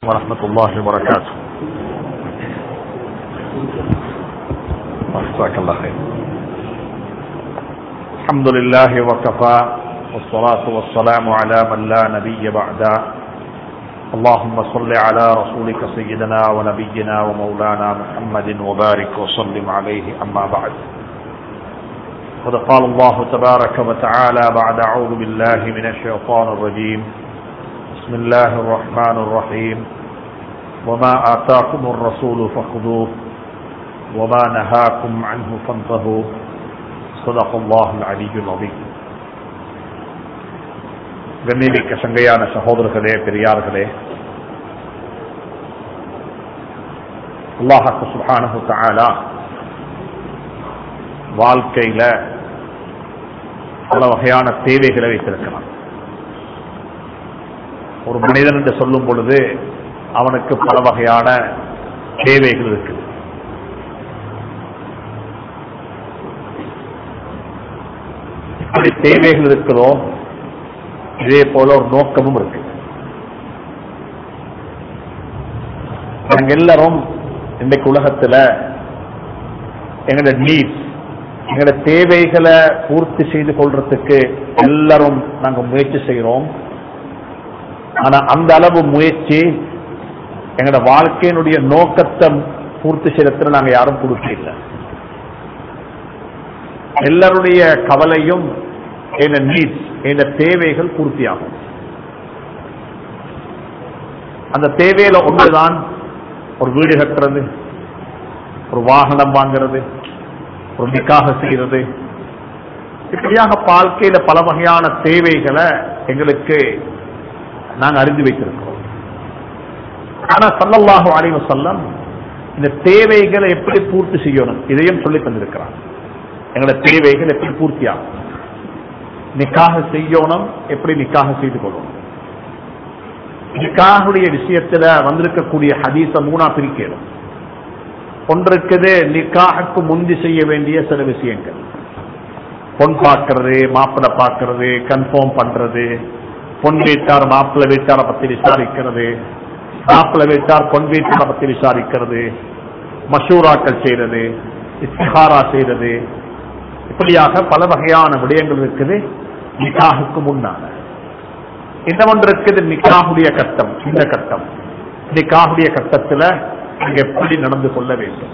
ورحمة الله وبركاته جزاك الله خير الحمد لله وكفى والصلاة والسلام على من لا نبي بعدا اللهم صل على رسولك سيدنا ونبينا ومولانا محمد وبارك وسلم عليه أما بعد قد قال الله تبارك وتعالى بعد أعوذ بالله من الشيطان الرجيم بسم الله الرحمن الرحيم وما آتاكم الرسول فخذوه وما نهاكم عنه فانتهوا صدق الله العلي العظيم கண்ணிமிக்க சங்கையான சகோதரர்களே பெரியார்களே அல்லாஹாக்கு சுபானு தாலா வாழ்க்கையில பல வகையான தேவைகளை வைத்திருக்கிறான் ஒரு மனிதன் என்று சொல்லும் பொழுது அவனுக்கு பல வகையான தேவைகள் இருக்குது இப்படி தேவைகள் இருக்கிறதோ இதே போல ஒரு நோக்கமும் இருக்கு நாங்க எல்லாரும் இன்றைக்கு உலகத்துல எங்களோட நீட்ஸ் எங்களோட தேவைகளை பூர்த்தி செய்து கொள்றதுக்கு எல்லாரும் நாங்க முயற்சி செய்கிறோம் ஆனா அந்த அளவு முயற்சி எங்களோட வாழ்க்கையினுடைய நோக்கத்தை பூர்த்தி செய்யறதுல நாங்க யாரும் கொடுக்கல எல்லாருடைய கவலையும் என்ன நீட்ஸ் என்ன தேவைகள் பூர்த்தியாகும் அந்த தேவையில ஒன்றுதான் ஒரு வீடு கட்டுறது ஒரு வாகனம் வாங்குறது ஒரு நிக்காக செய்கிறது இப்படியாக வாழ்க்கையில பல வகையான தேவைகளை எங்களுக்கு நாங்க அறிந்து வைத்திருக்கிறோம் ஆனா சல்லல்லாஹு அலைவ சொல்லம் இந்த தேவைகளை எப்படி பூர்த்தி செய்யணும் இதையும் சொல்லி தந்திருக்கிறான் எங்களோட தேவைகள் எப்படி பூர்த்தியாகும் நிக்காக செய்யணும் எப்படி நிக்காக செய்து கொள்ளணும் நிக்காகுடைய விஷயத்துல வந்திருக்கக்கூடிய ஹதீச மூணா பிரிக்கணும் ஒன்றுக்குது நிக்காகுக்கு முந்தி செய்ய வேண்டிய சில விஷயங்கள் பொன் பார்க்கறது மாப்பிள்ளை பார்க்கறது கன்ஃபார்ம் பண்றது பொன் வீட்டார் மாப்பிள்ளை வீட்டாரை பத்தி விசாரிக்கிறது மாப்பிள்ளை வீட்டார் பொன் வீட்டாரை பத்தி விசாரிக்கிறது மஷூராக்கள் செய்யறது இஸ்திஹாரா செய்யறது இப்படியாக பல வகையான விடயங்கள் இருக்குது நிக்காகுக்கு முன்னால இந்த ஒன்று இருக்குது நிக்காகுடைய கட்டம் இந்த கட்டம் நிக்காகுடைய கட்டத்துல நாங்க எப்படி நடந்து கொள்ள வேண்டும்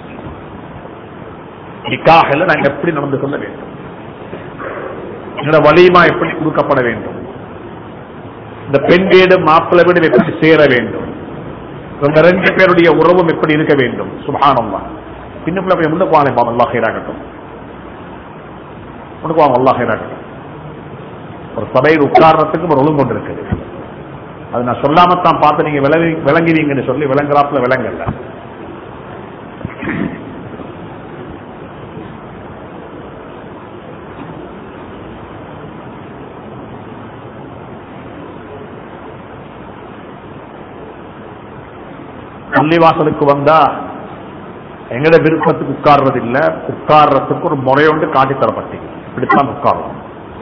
நிக்காகல நாங்க எப்படி நடந்து கொள்ள வேண்டும் எங்களோட வலிமா எப்படி கொடுக்கப்பட வேண்டும் இந்த பெண் வீடு மாப்பிள்ளை வீடு எப்படி சேர வேண்டும் இந்த ரெண்டு பேருடைய உறவும் எப்படி இருக்க வேண்டும் சுபானம்மா பின்னுக்குள்ள போய் முன்னுக்கு வாங்க பாவம் அல்லா ஹீராகட்டும் முன்னுக்கு வாங்க அல்லா ஹீராகட்டும் ஒரு சபையில் உட்கார்றதுக்கு ஒரு ஒழுங்கு கொண்டு இருக்குது அது நான் சொல்லாமத்தான் பார்த்து நீங்க விளங்கி விளங்குவீங்கன்னு சொல்லி விளங்குறாப்புல விளங்கல பள்ளிவாசலுக்கு வந்தா எங்கட விருப்பத்துக்கு உட்கார்றது இல்ல உட்கார்றதுக்கு ஒரு முறையொண்டு காட்டி தரப்பட்டீங்க இப்படித்தான் உட்காரணும்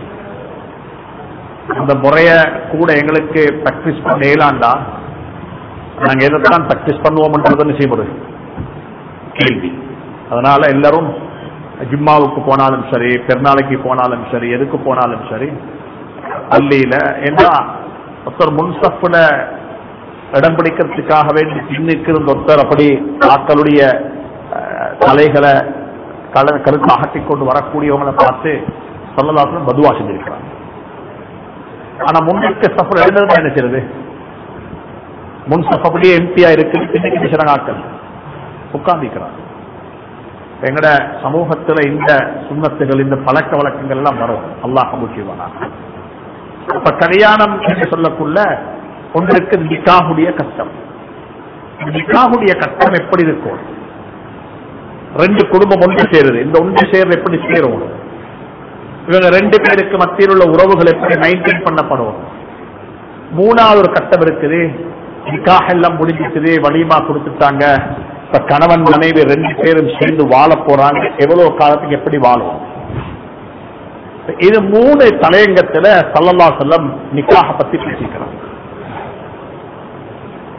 அந்த முறைய கூட எங்களுக்கு பிராக்டிஸ் பண்ண இயலாண்டா நாங்க எதைத்தான் பிராக்டிஸ் பண்ணுவோம்ன்றது செய்வது கேள்வி அதனால எல்லாரும் ஜிம்மாவுக்கு போனாலும் சரி பெருநாளைக்கு போனாலும் சரி எதுக்கு போனாலும் சரி பள்ளியில ஏன்னா ஒருத்தர் முன்சப்புல இடம் பிடிக்கிறதுக்காக வேண்டி பின்னுக்கு இருந்த ஒருத்தர் அப்படி ஆக்களுடைய தலைகளை கருத்து அகட்டிக் கொண்டு வரக்கூடியவங்களை பார்த்து சொல்லலாசனம் பதுவா செஞ்சிருக்கிறாங்க ஆனா முன்னுக்கு சஃபர் எழுந்தது என்ன செய்யறது முன் சஃப் அப்படியே எம்பியா இருக்கு பின்னுக்கு பேசுறாங்க ஆட்கள் உட்கார்ந்திக்கிறாங்க எங்கட சமூகத்துல இந்த சுண்ணத்துகள் இந்த பழக்க வழக்கங்கள் எல்லாம் வரும் அல்லாஹ் முக்கியமான அப்ப கல்யாணம் என்று சொல்லக்குள்ள ஒன்றுக்கு நிக்காகுடைய கஷ்டம் நிக்காகுடைய கஷ்டம் எப்படி இருக்கும் ரெண்டு குடும்பம் ஒன்று சேருது இந்த ஒன்று சேர்றது எப்படி சேரும் இவங்க ரெண்டு பேருக்கு மத்தியில் உள்ள உறவுகள் எப்படி மெயின்டைன் பண்ணப்படும் மூணாவது ஒரு கட்டம் இருக்குது நிக்காக எல்லாம் முடிஞ்சிருக்குது வலிமா கொடுத்துட்டாங்க இப்ப கணவன் மனைவி ரெண்டு பேரும் சேர்ந்து வாழ போறாங்க எவ்வளவு காலத்துக்கு எப்படி வாழும் இது மூணு தலையங்கத்துல சல்லல்லா செல்லம் நிக்காக பத்தி பேசிக்கிறாங்க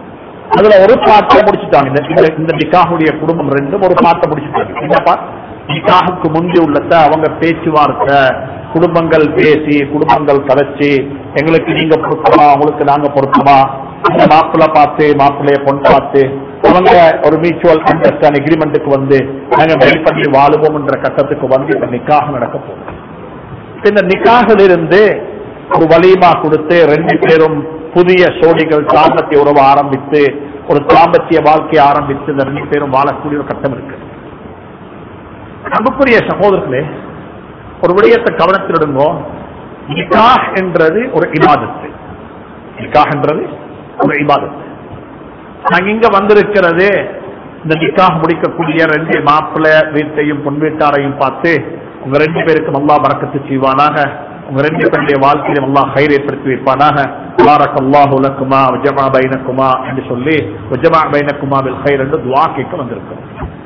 அதுல ஒரு பாட்டை முடிச்சுட்டாங்க இந்த- இந்த இந்த நிக்காஹுடைய குடும்பம் ரெண்டும் ஒரு பாட்டை முடிச்சுட்டாங்க என்னப்பா நிக்காஹுக்கு முந்தி உள்ளத அவங்க பேச்சுவார்த்தை குடும்பங்கள் பேசி குடும்பங்கள் கதைச்சு எங்களுக்கு நீங்க பொருத்தமா உங்களுக்கு நாங்க பொருத்தமா அந்த மாப்பிள்ளை பார்த்து மாப்பிள்ளைய பொண்ணு பார்த்து அவங்க ஒரு மியூச்சுவல் அண்டர்ஸ்டாண்ட் அக்ரிமெண்ட்டுக்கு வந்து நாங்க மேல் பண்ணி வாழுவோம்ன்ற கட்டத்துக்கு வந்து இப்ப நிக்காக நடக்க போகுது இந்த நிக்காகில் இருந்து ஒரு வலிமா கொடுத்து ரெண்டு பேரும் புதிய சோடிகள் தாம்பத்திய உறவு ஆரம்பித்து ஒரு தாம்பத்திய வாழ்க்கையை ஆரம்பித்து இந்த ரெண்டு பேரும் வாழக்கூடிய ஒரு கட்டம் இருக்கு அன்புக்குரிய சகோதரர்களே ஒரு விடயத்தை கவனத்திலிடுங்கோ நிக்காஹ் என்றது ஒரு இபாதத்து நிக்காஹ் என்றது ஒரு இபாதத்து நாங்க இங்க வந்திருக்கிறது இந்த நிக்காஹ் முடிக்கக்கூடிய ரெண்டு மாப்பிள்ளை வீட்டையும் பொன் வீட்டாரையும் பார்த்து உங்க ரெண்டு பேருக்கும் அல்லாஹ் பறக்கத்து செய்வானாக உங்க ரெண்டு பேருடைய வாழ்க்கையிலும் அல்லாஹ் கயிறு ஏற்படுத்தி வைப்பானாக பாரக் அல்லாஹ் உலக்குமா வஜமா பைனக்குமா என்று சொல்லி வஜமா பைனக்குமா bil கயிறு என்று துவா கேட்க வந்திருக்கோம்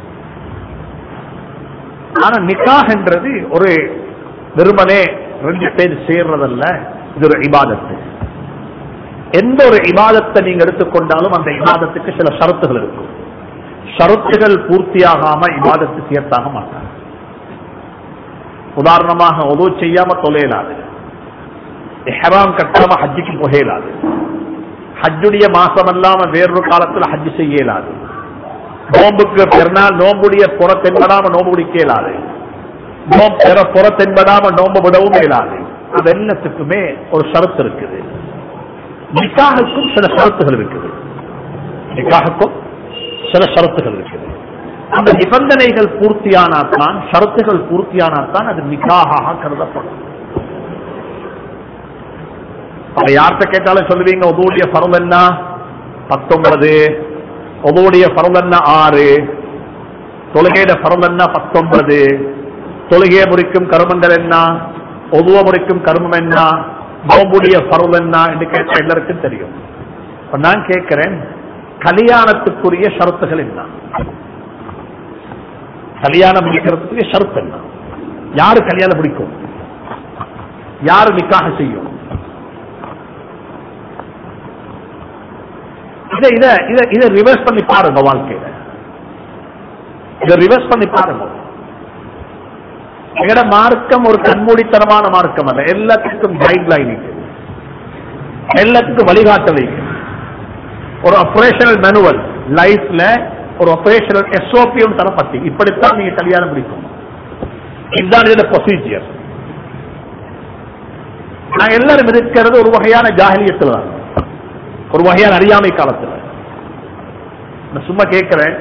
ஆனா நிக்காஹ் என்றது ஒரு வெறுமனே ரெண்டு பேர் சேர்றதல்ல இது ஒரு இபாதத்து எந்த ஒரு இபாதத்தை நீங்க எடுத்துக்கொண்டாலும் அந்த இபாதத்துக்கு சில ஷரத்துகள் இருக்கும் ஷரத்துகள் பூர்த்தியாகாம இபாதத்து சேர்த்தாக மாட்டாங்க உதாரணமாக உதவு செய்யாம தொலையலாது எஹராம் கட்டாம ஹஜ்ஜுக்கு புகையலாது ஹஜ்ஜுடைய மாசம் இல்லாம வேறொரு காலத்துல ஹஜ்ஜு செய்ய இயலாது நோம்புக்கு பெருநாள் நோம்புடைய புற தென்படாம நோம்பு பிடிக்க இயலாது நோம்பு பெற புற தென்படாம நோம்பு விடவும் இயலாது அது எல்லாத்துக்குமே ஒரு ஷரத்து இருக்குது நிக்காகுக்கும் சில ஷரத்துகள் இருக்குது நிக்காகுக்கும் சில ஷரத்துகள் இருக்குது அந்த நிபந்தனைகள் பூர்த்தியானாத்தான் ஷரத்துகள் பூர்த்தியானாத்தான் அது நிக்காக கருதப்படும் அப்ப யார்கிட்ட கேட்டாலும் சொல்லுவீங்க உதவுடைய பருவம் என்ன பத்தொன்பது உதவுடைய பருவம் என்ன ஆறு தொழுகையிட பருவம் என்ன பத்தொன்பது தொழுகையை முறிக்கும் கருமங்கள் என்ன ஒதுவ முறிக்கும் கருமம் என்ன நோம்புடைய பருவம் என்ன என்று கேட்ட எல்லாருக்கும் தெரியும் இப்ப நான் கேட்கிறேன் கல்யாணத்துக்குரிய ஷரத்துகள் என்ன கல்யாணம் முடிக்கிறதுக்குரிய ஷரத்து என்ன யாரு கல்யாணம் முடிக்கும் யாரு நிக்காக செய்யும் இதை இத இத இதை ரிவர்ஸ் பண்ணி பாருங்க வாழ்க்கையில இதை ரிவர்ஸ் பண்ணி பாருங்க எங்கட மார்க்கம் ஒரு கண்மூடித்தனமான மார்க்கம் அல்ல எல்லாத்துக்கும் கைட்லைன் இருக்கு எல்லாத்துக்கும் வழிகாட்டல் இருக்கு ஒரு ஆபரேஷனல் மேனுவல் லைஃப்ல ஒரு ஆபரேஷனல் எஸ்ஓபியும் தரப்பட்டு இப்படித்தான் நீங்க கல்யாணம் முடிக்கும் இதுதான் இதோட ப்ரொசீஜர் நான் எல்லாரும் இருக்கிறது ஒரு வகையான ஜாகிலியத்தில் தான் ஒரு வகையான அறியாமை காலத்தில் நான் சும்மா கேட்கிறேன்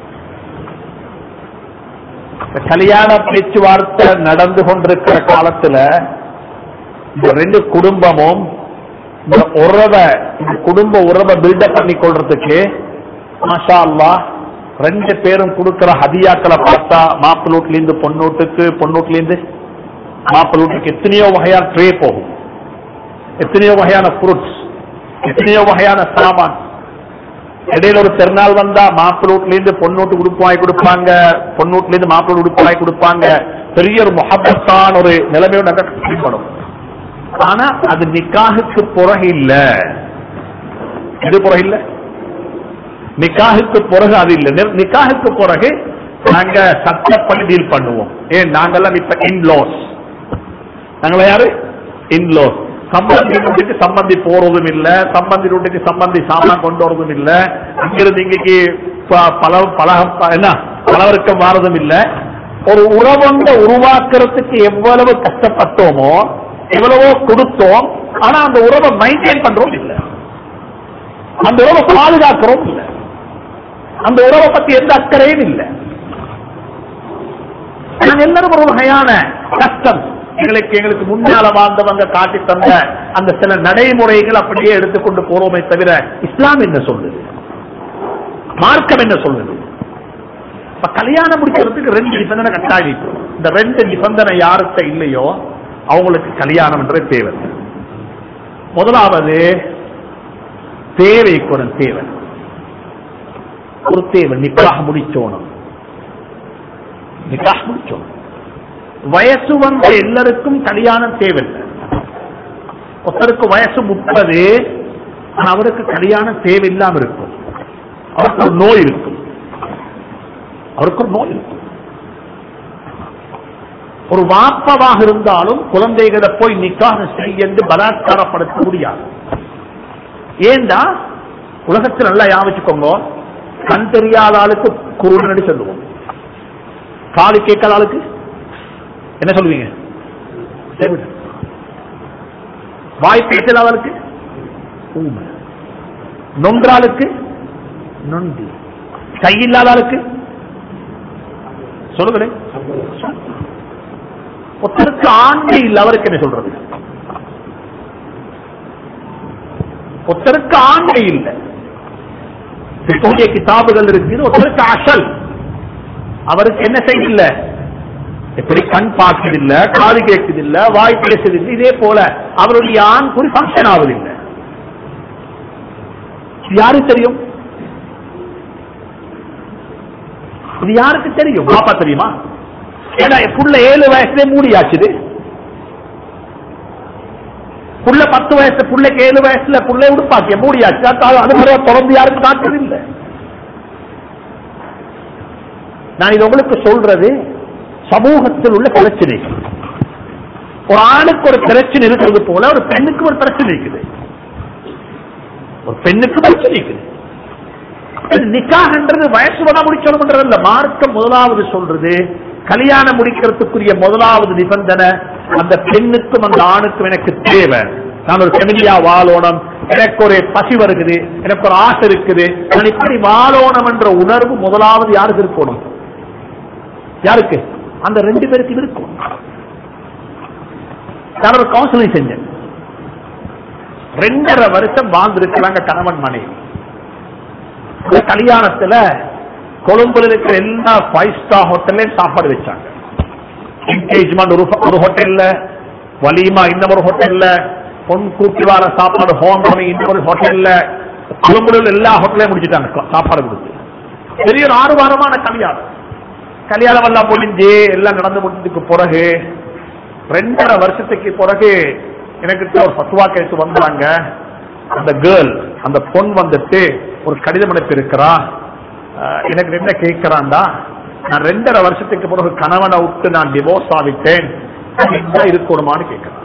இந்த கல்யாண பேச்சுவார்த்தை நடந்து கொண்டிருக்கிற காலத்துல இந்த ரெண்டு குடும்பமும் இந்த உறவை இந்த குடும்ப உறவை பில்டப் பண்ணி கொள்றதுக்கு மாஷா அல்லாஹ் ரெண்டு பேரும் கொடுக்கிற ஹதியாக்களை பார்த்தா மாப்பிள்ளூட்ல இருந்து பொண்ணூட்டுக்கு பொண்ணூட்ல இருந்து மாப்பிள்ளூட்டுக்கு எத்தனையோ வகையான ட்ரே போகும் எத்தனையோ வகையான ஃப்ரூட்ஸ் எத்தனையோ வகையான சாமான் இடையில ஒரு பெருநாள் வந்தா மாப்பிள்ளூட்ல இருந்து பொண்ணூட்டு உடுப்பு வாங்கி கொடுப்பாங்க பொண்ணூட்ல இருந்து மாப்பிள்ளை உடுப்பு வாங்கி கொடுப்பாங்க பெரிய ஒரு முகப்பத்தான ஒரு நிலைமையோட நடக்கப்படும் ஆனா அது நிக்காகுக்கு பிறகு இல்ல இது பிறகு இல்ல நிக்காகுக்கு பிறகு அது இல்ல நி- நிக்காகுக்கு பிறகு நாங்க சட்டப்படி டீல் பண்ணுவோம் ஏன் நாங்கெல்லாம் இப்ப இன்லோஸ் நாங்கள யாரு இன்லோஸ் சம்பந்தி வீட்டுக்கு சம்பந்தி போறதும் இல்ல சம்பந்தி வீட்டுக்கு சம்பந்தி சாமான் கொண்டு வரதும் இல்ல அங்கிருந்து இங்கேக்கு ப- பல பலக என்ன பலவர்க்கம் வாரதும் இல்ல ஒரு உறவொண்ட உருவாக்குறதுக்கு எவ்வளவு கஷ்டப்பட்டோமோ எவ்வளவோ கொடுத்தோம் ஆனா அந்த உறவை மெயின்டைன் பண்றோம் இல்ல அந்த உறவை பாதுகாக்கிறோம் இல்ல அந்த உறவை பத்தி எந்த அக்கறையும் இல்லை நாங்க எல்லாரும் ஒரு வகையான கஷ்டம் எங்களுக்கு எங்களுக்கு முன்னால வாழ்ந்தவங்க காட்டி தந்த அந்த சில நடைமுறைகள் அப்படியே எடுத்துக்கொண்டு போறோமே தவிர இஸ்லாம் என்ன சொல்லுது மார்க்கம் என்ன சொல்லுது இப்ப கல்யாணம் முடிக்கிறதுக்கு ரெண்டு நிபந்தனை கட்டாயம் இந்த ரெண்டு நிபந்தனை யார்கிட்ட இல்லையோ அவங்களுக்கு கல்யாணம் என்ற தேவை முதலாவது தேவை கூட தேவை ஒரு தேவை நிக்காக முடிச்சோணும் நிக்காக முடிச்சோம் வயசு வந்த எல்லாருக்கும் கல்யாணம் தேவையில்லை ஒருத்தருக்கு வயசு முப்பது ஆனா அவருக்கு கல்யாணம் தேவையில்லாம இருக்கும் அவருக்கு ஒரு நோய் இருக்கும் அவருக்கு ஒரு நோய் இருக்கும் ஒரு வாப்பவாக இருந்தாலும் குழந்தைகளை போய் நிக்காக செய் என்று பலாத்காரப்படுத்த முடியாது ஏண்டா உலகத்தில் நல்லா யாவச்சுக்கோங்க கண் தெரியாத ஆளுக்கு குருடனடி சொல்லுவோம் காது கேட்காத ஆளுக்கு என்ன சொல்லுவீங்க செவிடு. வாய் பேசாத ஆளுக்கு ஊமை நொன்றாளுக்கு நொண்டி கையில்லாத ஆளுக்கு சொல்லுங்களேன் ஒருத்தருக்கு ஆண்மை இல்லை அவருக்கு என்ன சொல்றது ஒருத்தருக்கு ஆண்மை இல்லை பிற்கூடிய கிதாபுகள் இருக்குது ஒருத்தருக்கு அசல் அவருக்கு என்ன செய்யல எப்படி கண் பார்க்கதில்ல காது கேட்கதில்ல வாய் பேசுதில்லை இதே போல அவருடைய ஆண் குறி ஃபங்க்ஷன் ஆவதில்லை இது யாருக்கு தெரியும் இது யாருக்கு தெரியும் பாப்பா தெரியுமா ஏன்னா புள்ள ஏழு வயசுல மூடியாச்சுது புள்ள பத்து வயசு புள்ளைக்கு ஏழு வயசுல புள்ளை உடுப்பாக்கிய மூடியாச்சு அது அது மாதிரி தொடர்ந்து யாருக்கு காட்டுறது இல்லை நான் இது உங்களுக்கு சொல்றது சமூகத்தில் உள்ள பிரச்சனை ஒரு ஆணுக்கு ஒரு பிரச்சனை இருக்கிறது போல ஒரு பெண்ணுக்கு ஒரு பிரச்சனை இருக்குது ஒரு பெண்ணுக்கு பிரச்சனை இருக்குது இது நிக்காகன்றது வயசு வர முடிச்சோம்ன்றது இல்ல மார்க்கம் முதலாவது சொல்றது கல்யாணம் முடிக்கிறதுக்குரிய முதலாவது நிபந்தனை அந்த பெண்ணுக்கும் அந்த ஆணுக்கும் எனக்கு தேவை நான் ஒரு ஃபெமிலியா வாழணும் எனக்கு ஒரு பசி வருகுது எனக்கு ஒரு ஆசை இருக்குது நான் இப்படி வாழணும் என்ற உணர்வு முதலாவது யாருக்கு இருக்கணும் யாருக்கு அந்த ரெண்டு பேருக்கு இருக்கும் நான் ஒரு கவுன்சிலிங் செஞ்சேன் ரெண்டரை வருஷம் வாழ்ந்திருக்கிறாங்க கணவன் மனைவி இந்த கல்யாணத்துல கொழும்புல இருக்கிற எல்லா ஃபைவ் ஸ்டார் ஹோட்டல்லையும் சாப்பாடு வச்சாங்க என்கேஜ்மெண்ட் ஒரு ஒரு ஹோட்டல்ல வலிமா இன்னும் ஒரு ஹோட்டல்ல பொன் கூட்டி வார சாப்பாடு ஹோம் இன்னொரு ஹோட்டல்ல கொழும்புல உள்ள எல்லா ஹோட்டலையும் முடிச்சுட்டாங்க சாப்பாடு கொடுத்து பெரிய ஒரு ஆறு வாரமான கல்யாணம் கல்யாணம் எல்லாம் முடிஞ்சு எல்லாம் நடந்து முடிஞ்சதுக்கு பிறகு ரெண்டரை வருஷத்துக்கு பிறகு எனக்கு ஒரு பத்துவா கேட்டு வந்தாங்க அந்த கேர்ள் அந்த பொன் வந்துட்டு ஒரு கடிதம் அனுப்பி இருக்கிறா அஹ், எனக்கு என்ன கேட்கிறான்டா நான் ரெண்டரை வருஷத்துக்கு பிறகு கணவனை விட்டு நான் டிவோர்ஸ் ஆகிட்டேன் இதான் இருக்கணுமான்னு கேட்கிறேன்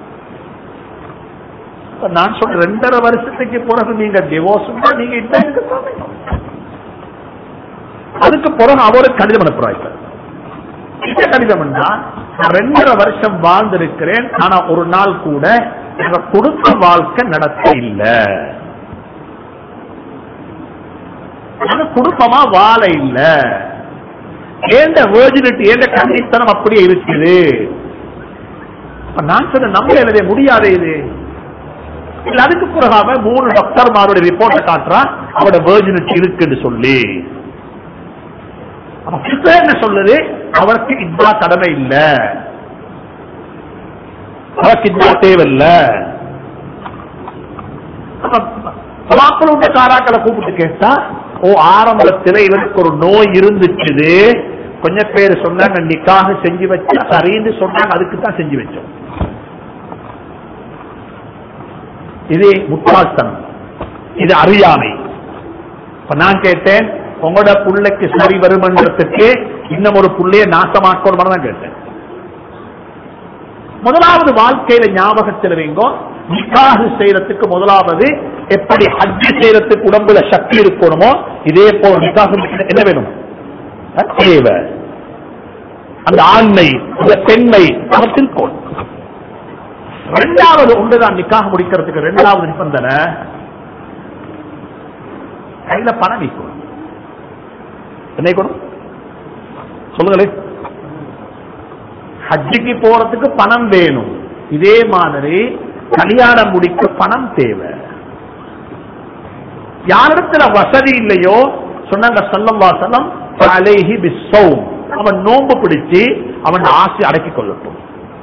அப்ப நான் சொல்றேன் ரெண்டரை வருஷத்துக்கு பிறகு நீங்க டிவோர்ஸ் நீங்க இதான் இருக்கத்தானே அதுக்கு பிறகு அவரு கடிதம் அனுப்புறாங்க என்ன கடிதம்னா நான் ரெண்டரை வருஷம் வாழ்ந்திருக்கிறேன் ஆனா ஒரு நாள் கூட எங்க குடும்ப வாழ்க்கை நடத்த இல்ல நாங்க குடும்பமா வாழ இல்ல ஏண்ட வேர்ஜினிட்டி ஏண்ட கண்டித்தனம் அப்படியே இருக்குது அப்ப நான் சொன்ன நம்ப எழுத முடியாத இது இல்ல அதுக்கு பிறகாம மூணு டாக்டர்மாருடைய ரிப்போர்ட்டை காட்டுறா அவட வேர்ஜினிட்டி இருக்குன்னு சொல்லி அப்ப சிஸ்டர் என்ன சொல்லுது அவருக்கு இந்தா கடமை இல்ல அவருக்கு இந்தா தேவையில்ல மாப்பிள காராக்களை கூப்பிட்டு கேட்டா ஓ ஆரம்பத்துல இவருக்கு ஒரு நோய் இருந்துச்சுது கொஞ்சம் பேர் சொன்னாங்க நிக்காக செஞ்சு வச்சா சரின்னு சொன்னாங்க அதுக்கு தான் செஞ்சு வச்சோம் இது முட்டாள்தனம் இது அறியாமை இப்ப நான் கேட்டேன் உங்களோட புள்ளைக்கு சரி வருமன்றதுக்கு இன்னும் ஒரு புள்ளைய நாசமாக்கணும் தான் கேட்டேன் முதலாவது வாழ்க்கையில ஞாபகத்தில் வைங்கோ நிக்காக செய்யறதுக்கு முதலாவது எப்படி ஹஜ்ஜி செய்யறதுக்கு உடம்புல சக்தி இருக்கணுமோ இதே போல நிக்காக என்ன வேணும் அஹ் தேவை அந்த ஆண்மை அந்த பெண்மை அவற்றில் இருக்கணும் ரெண்டாவது ஒன்றுதான் நிக்காக முடிக்கிறதுக்கு ரெண்டாவது நிபந்தனை கையில பணம் வைக்கணும் என்ன வைக்கணும் சொல்லுங்களேன் ஹஜ்ஜிக்கு போறதுக்கு பணம் வேணும் இதே மாதிரி கல்யாணம் முடிக்க பணம் தேவை யாரிடத்துல வசதி இல்லையோ சொன்னாங்க சொல்லம் வாசலம் அலைஹி பிஸ்ஸௌம். அவன் நோன்பு பிடிச்சு அவன் ஆசை அடக்கிக் கொள்ளட்டும்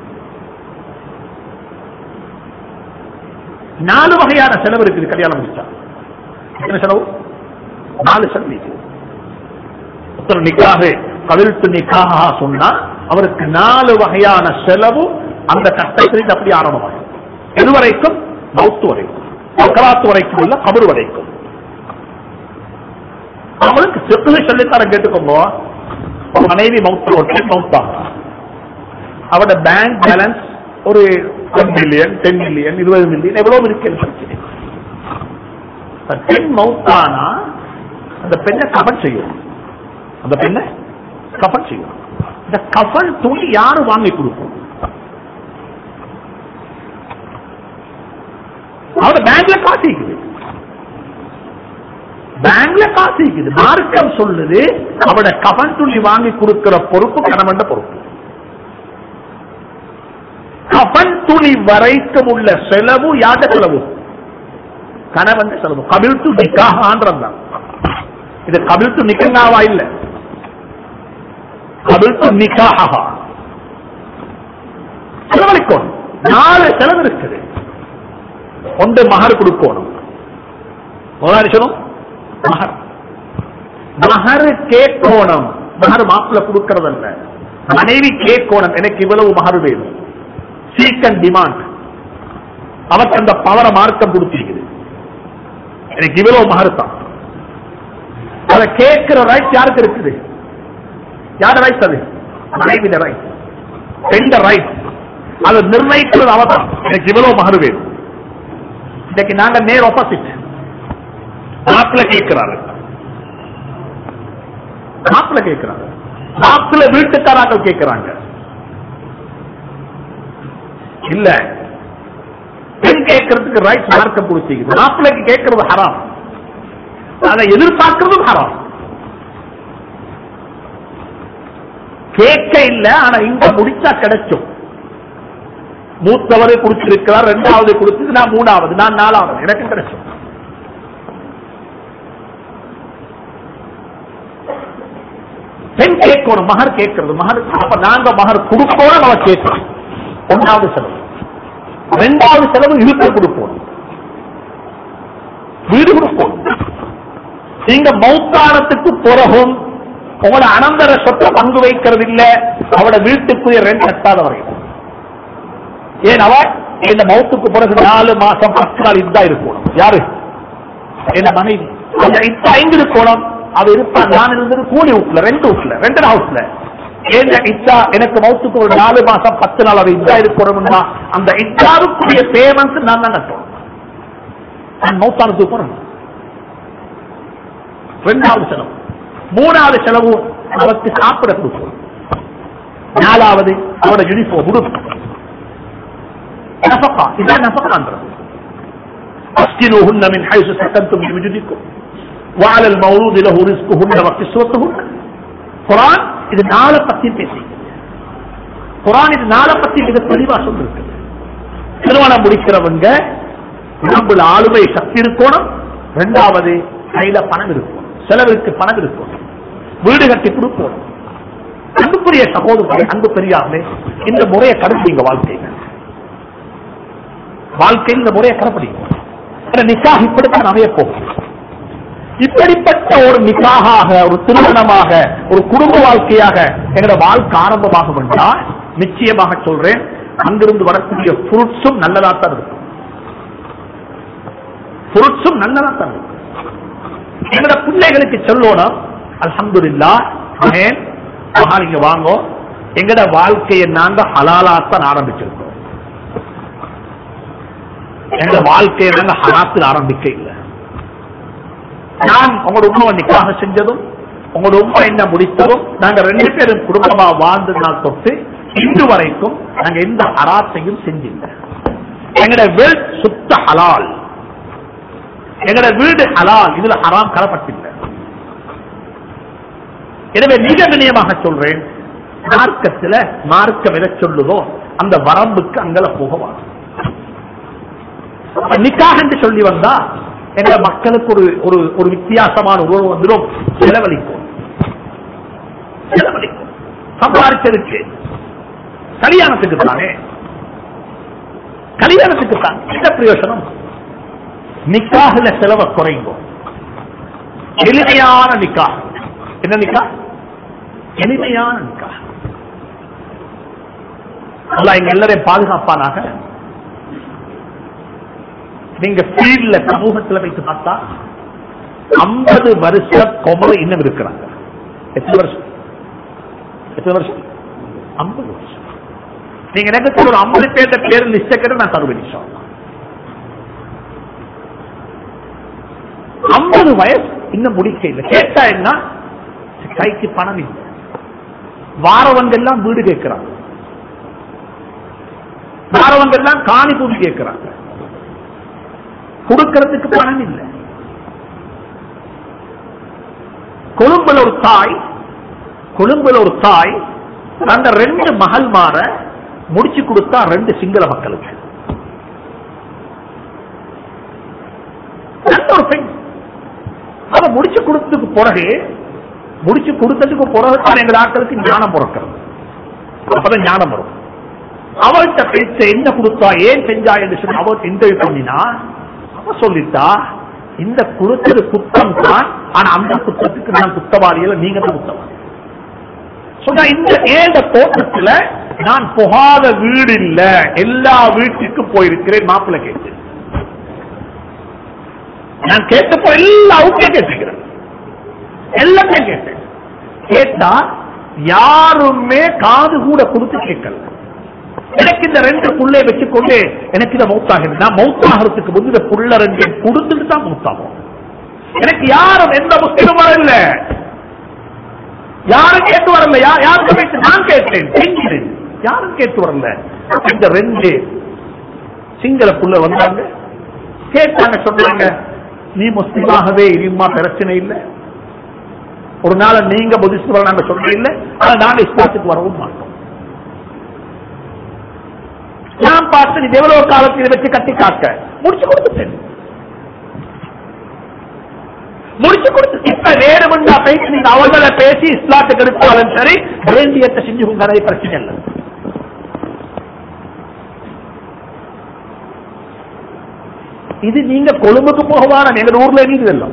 நாலு வகையான செலவு இருக்குது கல்யாணம் முடிச்சா எத்தனை செலவு நாலு செலவு இருக்குது ஒருத்தர் நிக்காக கவிழ்த்து நிக்காக சொன்னா அவருக்கு நாலு வகையான செலவு அந்த கட்டத்தில் அப்படி ஆரம்பமாகும் எதுவரைக்கும் மவுத்து வரைக்கும் கலாத்து வரைக்கும் உள்ள கபரு வரைக்கும் அவங்களுக்கு செப்புல சொல்லித்தர கேட்டுக்கோங்க ஒரு மனைவி மவுத்து ஒரு பெண் மவுத்தா அவட பேங்க் பேலன்ஸ் ஒரு டென் மில்லியன் டென் மில்லியன் இருபது மில்லியன் எவ்வளவு இருக்கு பிரச்சனை அந்த பெண் மவுத்தானா அந்த பெண்ணை கபன் செய்யும் அந்த பெண்ணை கபன் செய்யும் இந்த கபன் துணி யாரு வாங்கி கொடுக்கும் அவட பேங்க்ல காசு இருக்குது பேங்க்ல காசு இருக்குது மார்க்கம் சொல்லுது அவட கபன் துணி வாங்கி கொடுக்கிற பொறுப்பு கணவன் பொறுப்பு கபன் துணி வரைக்கும் உள்ள செலவு யாத செலவு கணவன் செலவு கபில் டு நிக்காகான்றான் இது கபில் டு நிக்கங்காவா இல்ல கபில் டு நிக்காகா செலவழிக்கணும் நாலு செலவு இருக்குது ஒன்று மகர் கொடுக்கணும் முதலாளி சொல்லும் மகர் மகர் கேட்கணும் மகர் மாப்பிள்ள கொடுக்கறதல்ல மனைவி கேட்கணும் எனக்கு இவ்வளவு மகர் வேணும் சீக் அண்ட் டிமாண்ட் அவருக்கு அந்த பவரை மார்க்கம் கொடுத்திருக்குது எனக்கு இவ்வளவு மகர் தான் அதை கேட்கிற ரைட் யாருக்கு இருக்குது யார ரைட் அது மனைவிட ரைட் பெண்ட ரைட் அதை நிர்ணயிக்கிறது அவதான் எனக்கு இவ்வளவு மகர் வேணும் இன்னைக்கு நாங்க நேர் ஆப்போசிட் மாப்பிள்ள கேட்கிறாரு மாப்பிள்ள கேட்கிறாரு மாப்பிள்ள வீட்டுக்காராக்கள் கேட்கிறாங்க இல்ல பெண் கேட்கறதுக்கு ரைட் மார்க்க பிடிச்சிக்குது மாப்பிள்ளைக்கு கேட்கறது ஹராம் அதை எதிர்பார்க்கறதும் ஹராம் கேட்க இல்ல ஆனா இங்க முடிச்சா கிடைக்கும் மூத்தவரை குடிச்சிருக்கிறார் ரெண்டாவது குடிச்சது நான் மூணாவது நான் நாலாவது எனக்கு கிடைக்கும் பெண் கேட்கணும் மகர் கேட்கறது மகர் அப்ப நாங்க மகர் கொடுக்கணும் அவ கேட்கணும் ஒன்றாவது செலவு ரெண்டாவது செலவு இருக்க கொடுப்போம் வீடு கொடுப்போம் நீங்க மௌத்தானத்துக்கு பிறகும் உங்களோட அனந்தர சொத்தை பங்கு வைக்கிறது இல்ல அவட வீட்டுக்குரிய ரெண்டு கட்டாத வரைக்கும் ஏன் அவ இந்த மௌத்துக்கு பிறகு நாலு மாசம் பத்து நாள் இதா இருக்கணும் யாரு என்ன மனைவி அந்த இப்ப ஐந்து இருக்கணும் அவ இருப்பா நான் இருந்தது கூலி வீட்டுல ரெண்டு வீட்டுல ரெண்டு ஹவுஸ்ல ஏன் இத்தா எனக்கு மௌத்துக்கு ஒரு நாலு மாசம் பத்து நாள் அவ இதா இருக்கணும்னா அந்த இத்தாவுக்குரிய பேமெண்ட் நான் தான் கட்டணும் நான் மௌத்தானத்துக்கு போறேன் ரெண்டாவது செலவு மூணாவது செலவு அவருக்கு சாப்பிட கொடுக்கும் நாலாவது அவரோட யூனிஃபார்ம் உடுப்பு நஃபகா இதான் நஃபகான்றது أسكنوهن من حيث سكنتم من وجودكم وعلى المولود له رزقهن وكسوتهن குரான் இது நாளை பத்தி பேசி குரான் இது நாளை பத்தி மிக தெளிவா சொல்லிருக்கு திருமணம் முடிக்கிறவங்க உடம்புல ஆளுமை சக்தி இருக்கணும் ரெண்டாவது கையில பணம் இருக்கும் செலவிற்கு பணம் இருக்கும் வீடு கட்டி கொடுக்கணும் அன்புக்குரிய சகோதரர்களே அன்பு பெரியார்களே இந்த முறையை கடைபிடிங்க வாழ்க்கையில வாழ்க்கையில் இந்த முறையை கடைபிடிங்க நிக்காக இப்படித்தான் அமைய போகும் இப்படிப்பட்ட ஒரு நிக்காக ஒரு திருமணமாக ஒரு குடும்ப வாழ்க்கையாக எங்களோட வாழ்க்கை ஆரம்பமாகும் என்றால் நிச்சயமாக சொல்றேன் அங்கிருந்து வரக்கூடிய புருட்ஸும் நல்லதாத்தான் இருக்கும் புருட்ஸும் நல்லதாத்தான் இருக்கும் எங்களோட பிள்ளைகளுக்கு சொல்லணும் அல்ஹம்துலில்லா மகன் மகா நீங்க வாங்கோ எங்கட வாழ்க்கையை நாங்க ஹலாலாத்தான் ஆரம்பிச்சிருக்கோம் எங்க வாழ்க்கையை நாங்க ஹராத்தில் ஆரம்பிக்க இல்லை நான் உங்களோட உண்மை நிக்காக செஞ்சதும் உங்களோட உண்மை என்ன முடித்ததும் நாங்க ரெண்டு பேரும் குடும்பமா வாழ்ந்த நாள் தொட்டு இன்று வரைக்கும் நாங்க எந்த ஹராத்தையும் செஞ்சில்ல எங்கட வெல் சுத்த ஹலால் எங்கட வீடு ஹலால் இதுல ஹராம் கலப்பட்டில்லை எனவே மிக வினயமாக சொல்றேன் மார்க்கத்துல மார்க்கம் எதை சொல்லுதோ அந்த வரம்புக்கு அங்கல போகவா நிக்காக என்று சொல்லி வந்தா எங்க மக்களுக்கு ஒரு ஒரு ஒரு வித்தியாசமான உறவு வந்துடும் செலவழிக்கும் செலவழிக்கும் சம்பாதிச்சதுக்கு கல்யாணத்துக்கு தானே கல்யாணத்துக்கு தான் என்ன பிரயோசனம் நிக்காகல செலவை குறைங்கும் எளிமையான நிக்கா என்ன நிக்கா எளிமையான நிக்கா அல்ல எங்க எல்லாரையும் பாதுகாப்பானாக நீங்க ஃபீல்ட்ல சமூகத்தில் வைத்து பார்த்தா ஐம்பது வருஷ கொமரை இன்னும் இருக்கிறாங்க எத்தனை வருஷம் எத்தனை வருஷம் ஐம்பது வருஷம் நீங்க எனக்கு ஒரு ஐம்பது பேர்த்த பேர் லிஸ்ட் கேட்டு நான் தருவேன் இன்ஷா அல்லாஹ். ஐம்பது வயசு இன்னும் முடிக்க இல்லை கேட்டா என்ன கைக்கு பணம் இல்லை வாரவங்க எல்லாம் வீடு கேட்கிறாங்க வாரவங்க எல்லாம் காணி பூமி கேட்கிறாங்க கொடுக்கறதுக்கு பணம் இல்லை கொழும்புல ஒரு தாய் கொழும்புல ஒரு தாய் அந்த ரெண்டு மகள் மாற முடிச்சு கொடுத்தா ரெண்டு சிங்கள மக்களுக்கு நல்ல ஒரு பெண் அவ முடிச்சு கொடுத்ததுக்கு பிறகு முடிச்சு கொடுத்ததுக்கு பிறகு தான் எங்க ஆட்களுக்கு ஞானம் பிறக்கிறது அப்பதான் ஞானம் வரும் அவள்கிட்ட பேச்ச என்ன கொடுத்தா ஏன் செஞ்சா என்று சொல்லி அவள் இன்டர்வியூ பண்ணினா அவ சொல்லிட்டா இந்த கொடுத்தது குத்தம் தான் ஆனா அந்த குத்தத்துக்கு நான் குத்தவாளியில நீங்க தான் குத்தவாளி சொன்னா இந்த ஏழ தோட்டத்துல நான் புகாத வீடு இல்ல எல்லா வீட்டுக்கும் போயிருக்கிறேன் மாப்பிள்ளை கேட்டு நான் கேட்டப்போ எல்லாருமே கேட்டுக்கிறேன் எல்லாமே கேட்டேன் கேட்டா யாருமே காது கூட கொடுத்து கேட்கல எனக்கு இந்த ரெண்டு புள்ளைய வச்சுக்கொண்டு எனக்கு இதை மௌத்தாகிறது நான் மௌத்தாகிறதுக்கு முன்பு இந்த புள்ள ரெண்டு கொடுத்துட்டு தான் மௌத்தாகும் எனக்கு யாரும் எந்த முஸ்லிமும் வரல யாரும் கேட்டு வரல யா- யாருக்கு பேச நான் கேட்டேன் செஞ்சேன் யாரும் கேட்டு வரல இந்த ரெண்டு சிங்கள புள்ள வந்தாங்க கேட்டாங்க சொன்னாங்க நீ முஸ்லிமாகவே இருமா பிரச்சனை இல்லை ஒரு நாள் நீங்க புதிஸ்வர நாங்க சொல்ல இல்லை ஆனா நாங்க இஸ்லாத்துக்கு வரவும் மாட்டோம் நான் பார்த்து நீ எவ்வளவு காலத்தில் வச்சு கட்டி காக்க முடிச்சு கொடுத்துட்டேன் முடிச்சு கொடுத்து இப்ப வேணுமெண்டா பேசி நீங்க அவர்களை பேசி இஸ்லாத்துக்கு எடுத்தாலும் சரி வேண்டியத்தை செஞ்சு நிறைய பிரச்சனை இல்லை இது நீங்க கொழும்புக்கு போகவான எங்க ஊர்ல நீங்க எல்லாம்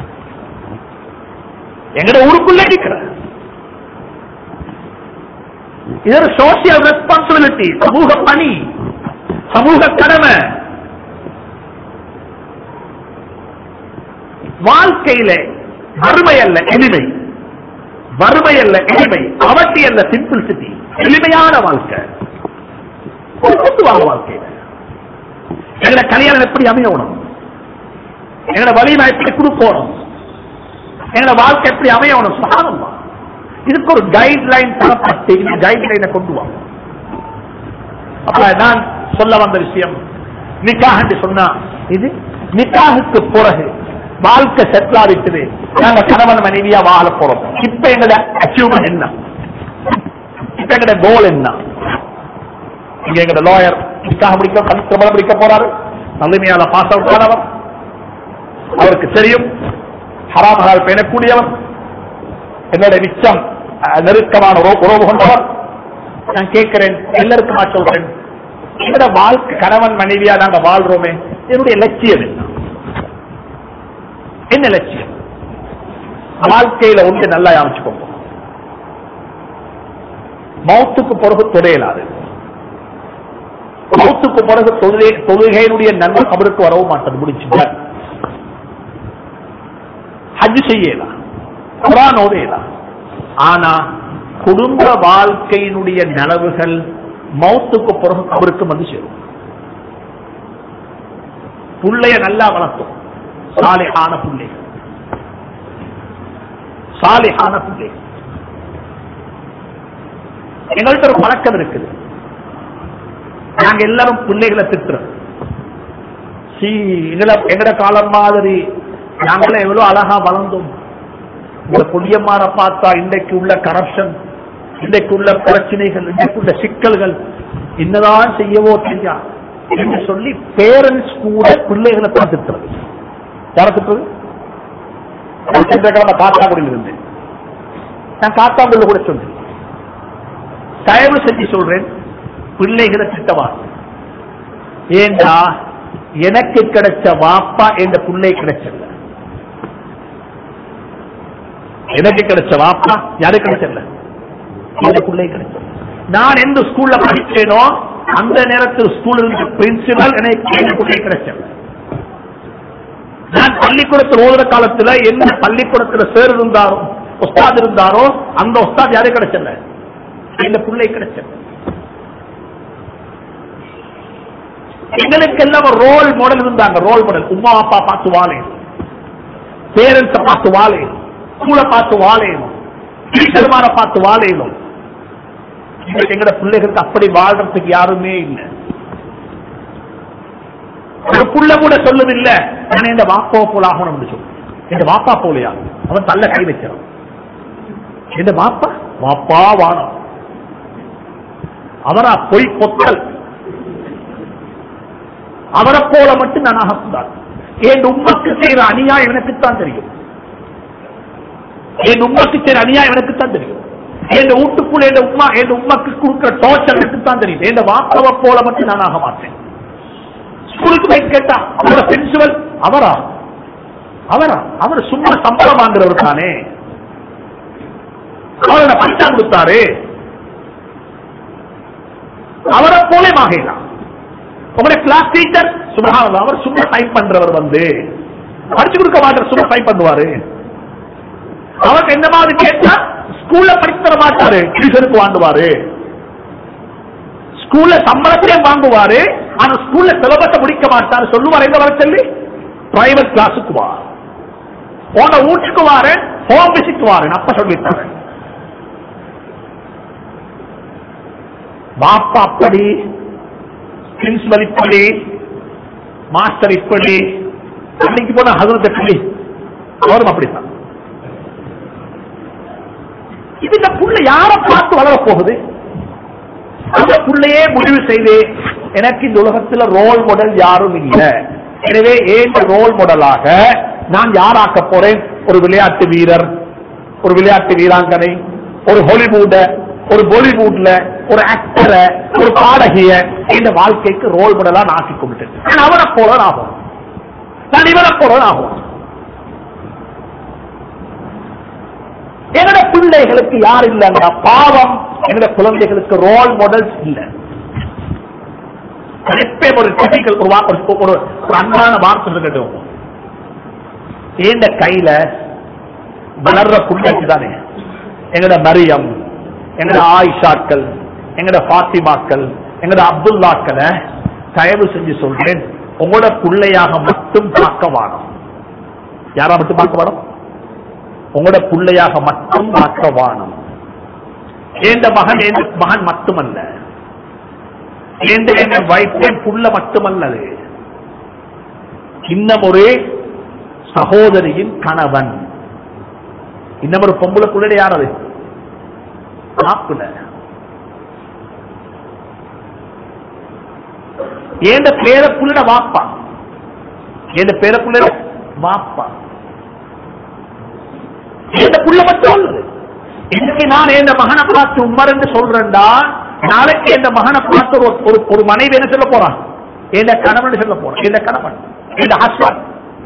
எங்கட ஊருக்குள்ள நிக்கிற இது ஒரு சோசியல் ரெஸ்பான்சிபிலிட்டி சமூக பணி சமூக கடமை வாழ்க்கையில வறுமை அல்ல எளிமை வறுமை அல்ல எளிமை அவட்டி அல்ல சிம்பிள்சிட்டி எளிமையான வாழ்க்கை ஒரு கொண்டு வாங்க வாழ்க்கையில எங்களை கல்யாணம் எப்படி அமையணும் எங்களை வலிமை எப்படி கொடுக்கணும் எங்களை வாழ்க்கை எப்படி அமையணும் சாதமா இதுக்கு ஒரு கைட்லைன் தரப்பட்டு இந்த கைட்லைனை கொண்டு வாங்க அப்ப நான் சொல்ல வந்த விஷயம் நிக்காக என்று சொன்னா இது நிக்காகுக்கு பிறகு வாழ்க்கை செட்டில் ஆகிட்டு நாங்க கணவன் மனைவியா வாழ போறோம் இப்ப எங்களோட அச்சீவ்மெண்ட் என்ன இப்ப எங்களோட கோல் என்ன இங்க எங்களோட லாயர் நிக்காக முடிக்க கல் திருமணம் முடிக்க போறாரு நல்லமையால பாஸ் அவுட் ஆனவர் அவருக்கு தெரியும் ஹராம் ஹலால் பேணக்கூடியவர் என்னோட மிச்சம் அஹ், நெருக்கமான உறவு உறவு கொண்டவர் நான் கேட்கிறேன் எல்லாருக்குமா சொல்றேன் என்னோட வாழ்க்கை கணவன் மனைவியா நாங்க வாழ்றோமே என்னுடைய லட்சியம் என்ன என்ன லட்சியம் வாழ்க்கையில ஒன்று நல்லா அமைச்சுக்கோங்க மௌத்துக்கு பிறகு தொடையலாது மௌத்துக்கு பிறகு தொழுகை தொழுகையினுடைய நன்மை கபருக்கு வரவும் மாட்டது முடிச்சுங்க ஹஜ் செய்யலாம் குரான் ஓதையலாம் ஆனா குடும்ப வாழ்க்கையினுடைய நலவுகள் மௌத்துக்கு பிறகு கபருக்கு வந்து சேரும் புள்ளைய நல்லா வளர்த்தோம் சாலிஹான புள்ளை சாலிஹான புள்ளை எங்கள்கிட்ட ஒரு பழக்கம் இருக்குது நாங்க எல்லாரும் பிள்ளைகளை திட்டுறோம் சி எங்களை எங்கட காலம் மாதிரி நாங்களே எவ்வளவு அழகா வளர்ந்தோம் இந்த புளியமார பார்த்தா இன்றைக்கு உள்ள கரப்ஷன் இன்றைக்கு உள்ள பிரச்சனைகள் இன்றைக்கு உள்ள சிக்கல்கள் என்னதான் செய்யவோ தெரியா என்று சொல்லி பேரண்ட்ஸ் கூட பிள்ளைகளை தான் திட்டுறது யார திட்டுறது நான் சென்ற கிழமை காத்தாங்குடியில் இருந்தேன் நான் காத்தாங்குடியில் கூட சொன்னேன் தயவு செஞ்சு சொல்றேன் பிள்ளைகளை திட்டவா ஏண்டா எனக்கு கிடைச்ச வாப்பா என்ற பிள்ளை கிடைச்சல எனக்கு கிடைச்ச வாப்பா யாரு கிடைச்சல எந்த பிள்ளை கிடைச்சல நான் எந்த ஸ்கூல்ல படிச்சேனோ அந்த நேரத்தில் ஸ்கூலில் இருந்த பிரின்சிபல் எனக்கு எந்த பிள்ளை கிடைச்சல நான் பள்ளிக்கூடத்தில் ஓதுற காலத்துல என்ன பள்ளிக்கூடத்துல சேர் இருந்தாரோ உஸ்தாத் இருந்தாரோ அந்த உஸ்தாத் யாரும் கிடைச்சல இந்த பிள்ளை கிடைச்சல எங்களுக்கு எல்லாம் ஒரு ரோல் மாடல் இருந்தாங்க ரோல் மாடல் உமா அப்பா பார்த்து வாழே பேரண்ட்ஸ பார்த்து வாழே ஸ்கூலை பார்த்து வாழையணும் டீச்சர்மார பார்த்து வாழையணும் இன்னைக்கு எங்கட பிள்ளைகளுக்கு அப்படி வாழ்றதுக்கு யாருமே இல்லை ஒரு புள்ள கூட சொல்லுதில்ல நான் இந்த வாப்பாவை போல ஆகணும்னு சொல்லு இந்த வாப்பா போலையா அவன் தள்ள கை வைக்கிறான் இந்த வாப்பா வாப்பா வானம் அவரா பொய் பொத்தல் அவரை போல மட்டும் நான் ஆகக்கூடாது என் உண்மைக்கு செய்யற அநியாயம் எனக்குத்தான் தெரியும் என் உண்மைக்கு செய்யற அநியாயம் எனக்குத்தான் தெரியும் என் வீட்டுக்குள்ள என் உமா என் உண்மைக்கு கொடுக்கிற டோர்ச்சர் எனக்குத்தான் தெரியும் என் வாப்பாவை போல மட்டும் நான் ஆக மாட்டேன் ஸ்கூலுக்கு போய் கேட்டா அவரோட பிரின்சிபல் அவரா அவரா அவர் சும்மா சம்பளம் வாங்குறவர் தானே அவரோட பைசா கொடுத்தாரு அவரை போலே மாகலாம் உங்களுடைய கிளாஸ் டீச்சர் சுபகானம் அவர் சும்மா டைப் பண்றவர் வந்து படிச்சு கொடுக்க மாட்டார் சும்மா டைப் பண்ணுவாரு அவருக்கு என்ன மாதிரி கேட்டா ஸ்கூல்ல படிச்சு தர மாட்டாரு டியூஷனுக்கு வாங்குவாரு ஸ்கூல்ல சம்பளத்திலையும் வாங்குவாரு ஆனா ஸ்கூல்ல சிலபஸ முடிக்க மாட்டாரு சொல்லுவார் எங்க வர சொல்லி பிரைவேட் கிளாஸுக்கு வா உன வீட்டுக்கு வாரு ஹோம் விசிட் வாரு அப்ப சொல்லித்தரேன் பாப்பா அப்படி பிரின்சிபல் இப்படி மாஸ்டர் இப்படி அன்னைக்கு போன ஹசரத் எப்படி அவரும் அப்படித்தான் இது இந்த புள்ள யார பார்த்து வளர போகுது அந்த புள்ளையே முடிவு செய்து எனக்கு இந்த உலகத்துல ரோல் மாடல் யாரும் இல்லை எனவே ஏன் ரோல் மாடலாக நான் யாராக்க போறேன் ஒரு விளையாட்டு வீரர் ஒரு விளையாட்டு வீராங்கனை ஒரு ஹாலிவுட ஒரு பாலிவுட்ல ஒரு ஆக்டரை ஒரு பாடகிய இந்த வாழ்க்கைக்கு ரோல் மாடலா நான் ஆக்கி கொண்டுட்டேன் நான் அவரை போல ஆகும் நான் இவரை போல ஆகும் என்னோட பிள்ளைகளுக்கு யார் இல்லைங்க பாவம் என்னோட குழந்தைகளுக்கு ரோல் மாடல்ஸ் இல்ல எப்பயும் ஒரு டிபிக்கல் ஒரு வா- ஒரு- ஒரு ஒரு அன்பான வார்த்தை இருக்கட்டும் ஏண்ட கையில வளர்ற பிள்ளைக்கு தானே எங்கட மரியம் எங்கட ஆயிஷாக்கள் எங்கட பாத்திமாக்கள் எங்கட அப்துல்லாக்களை தயவு செஞ்சு சொல்றேன் உங்களோட பிள்ளையாக மட்டும் பார்க்க வாரம் யாரா மட்டும் பார்க்க வாரம் உங்களோட பிள்ளையாக மட்டும் பார்க்க வானம் ஏந்த மகன் எந்த மகன் மட்டுமல்ல ஏந்த என் வைத்தேன் புள்ள மட்டுமல்ல அது இன்னும் ஒரு சகோதரியின் கணவன் இன்னும் ஒரு பொம்பளை புள்ளட யார் அது மாப்பிள்ள ஏந்த பேர புள்ளட வாப்பா ஏந்த பேர புள்ளட வாப்பா இந்த புள்ள மட்டும் அல்லது இன்னைக்கு நான் என் மகனை பார்த்து உமர் என்று சொல்றேன்டா நாளைக்கு என் மகனை பார்த்து ஒரு- ஒரு ஒரு மனைவி என்ன சொல்ல போறான் என் கணவன் சொல்ல போறான் என் கணவன் என் ஹஸ்பண்ட்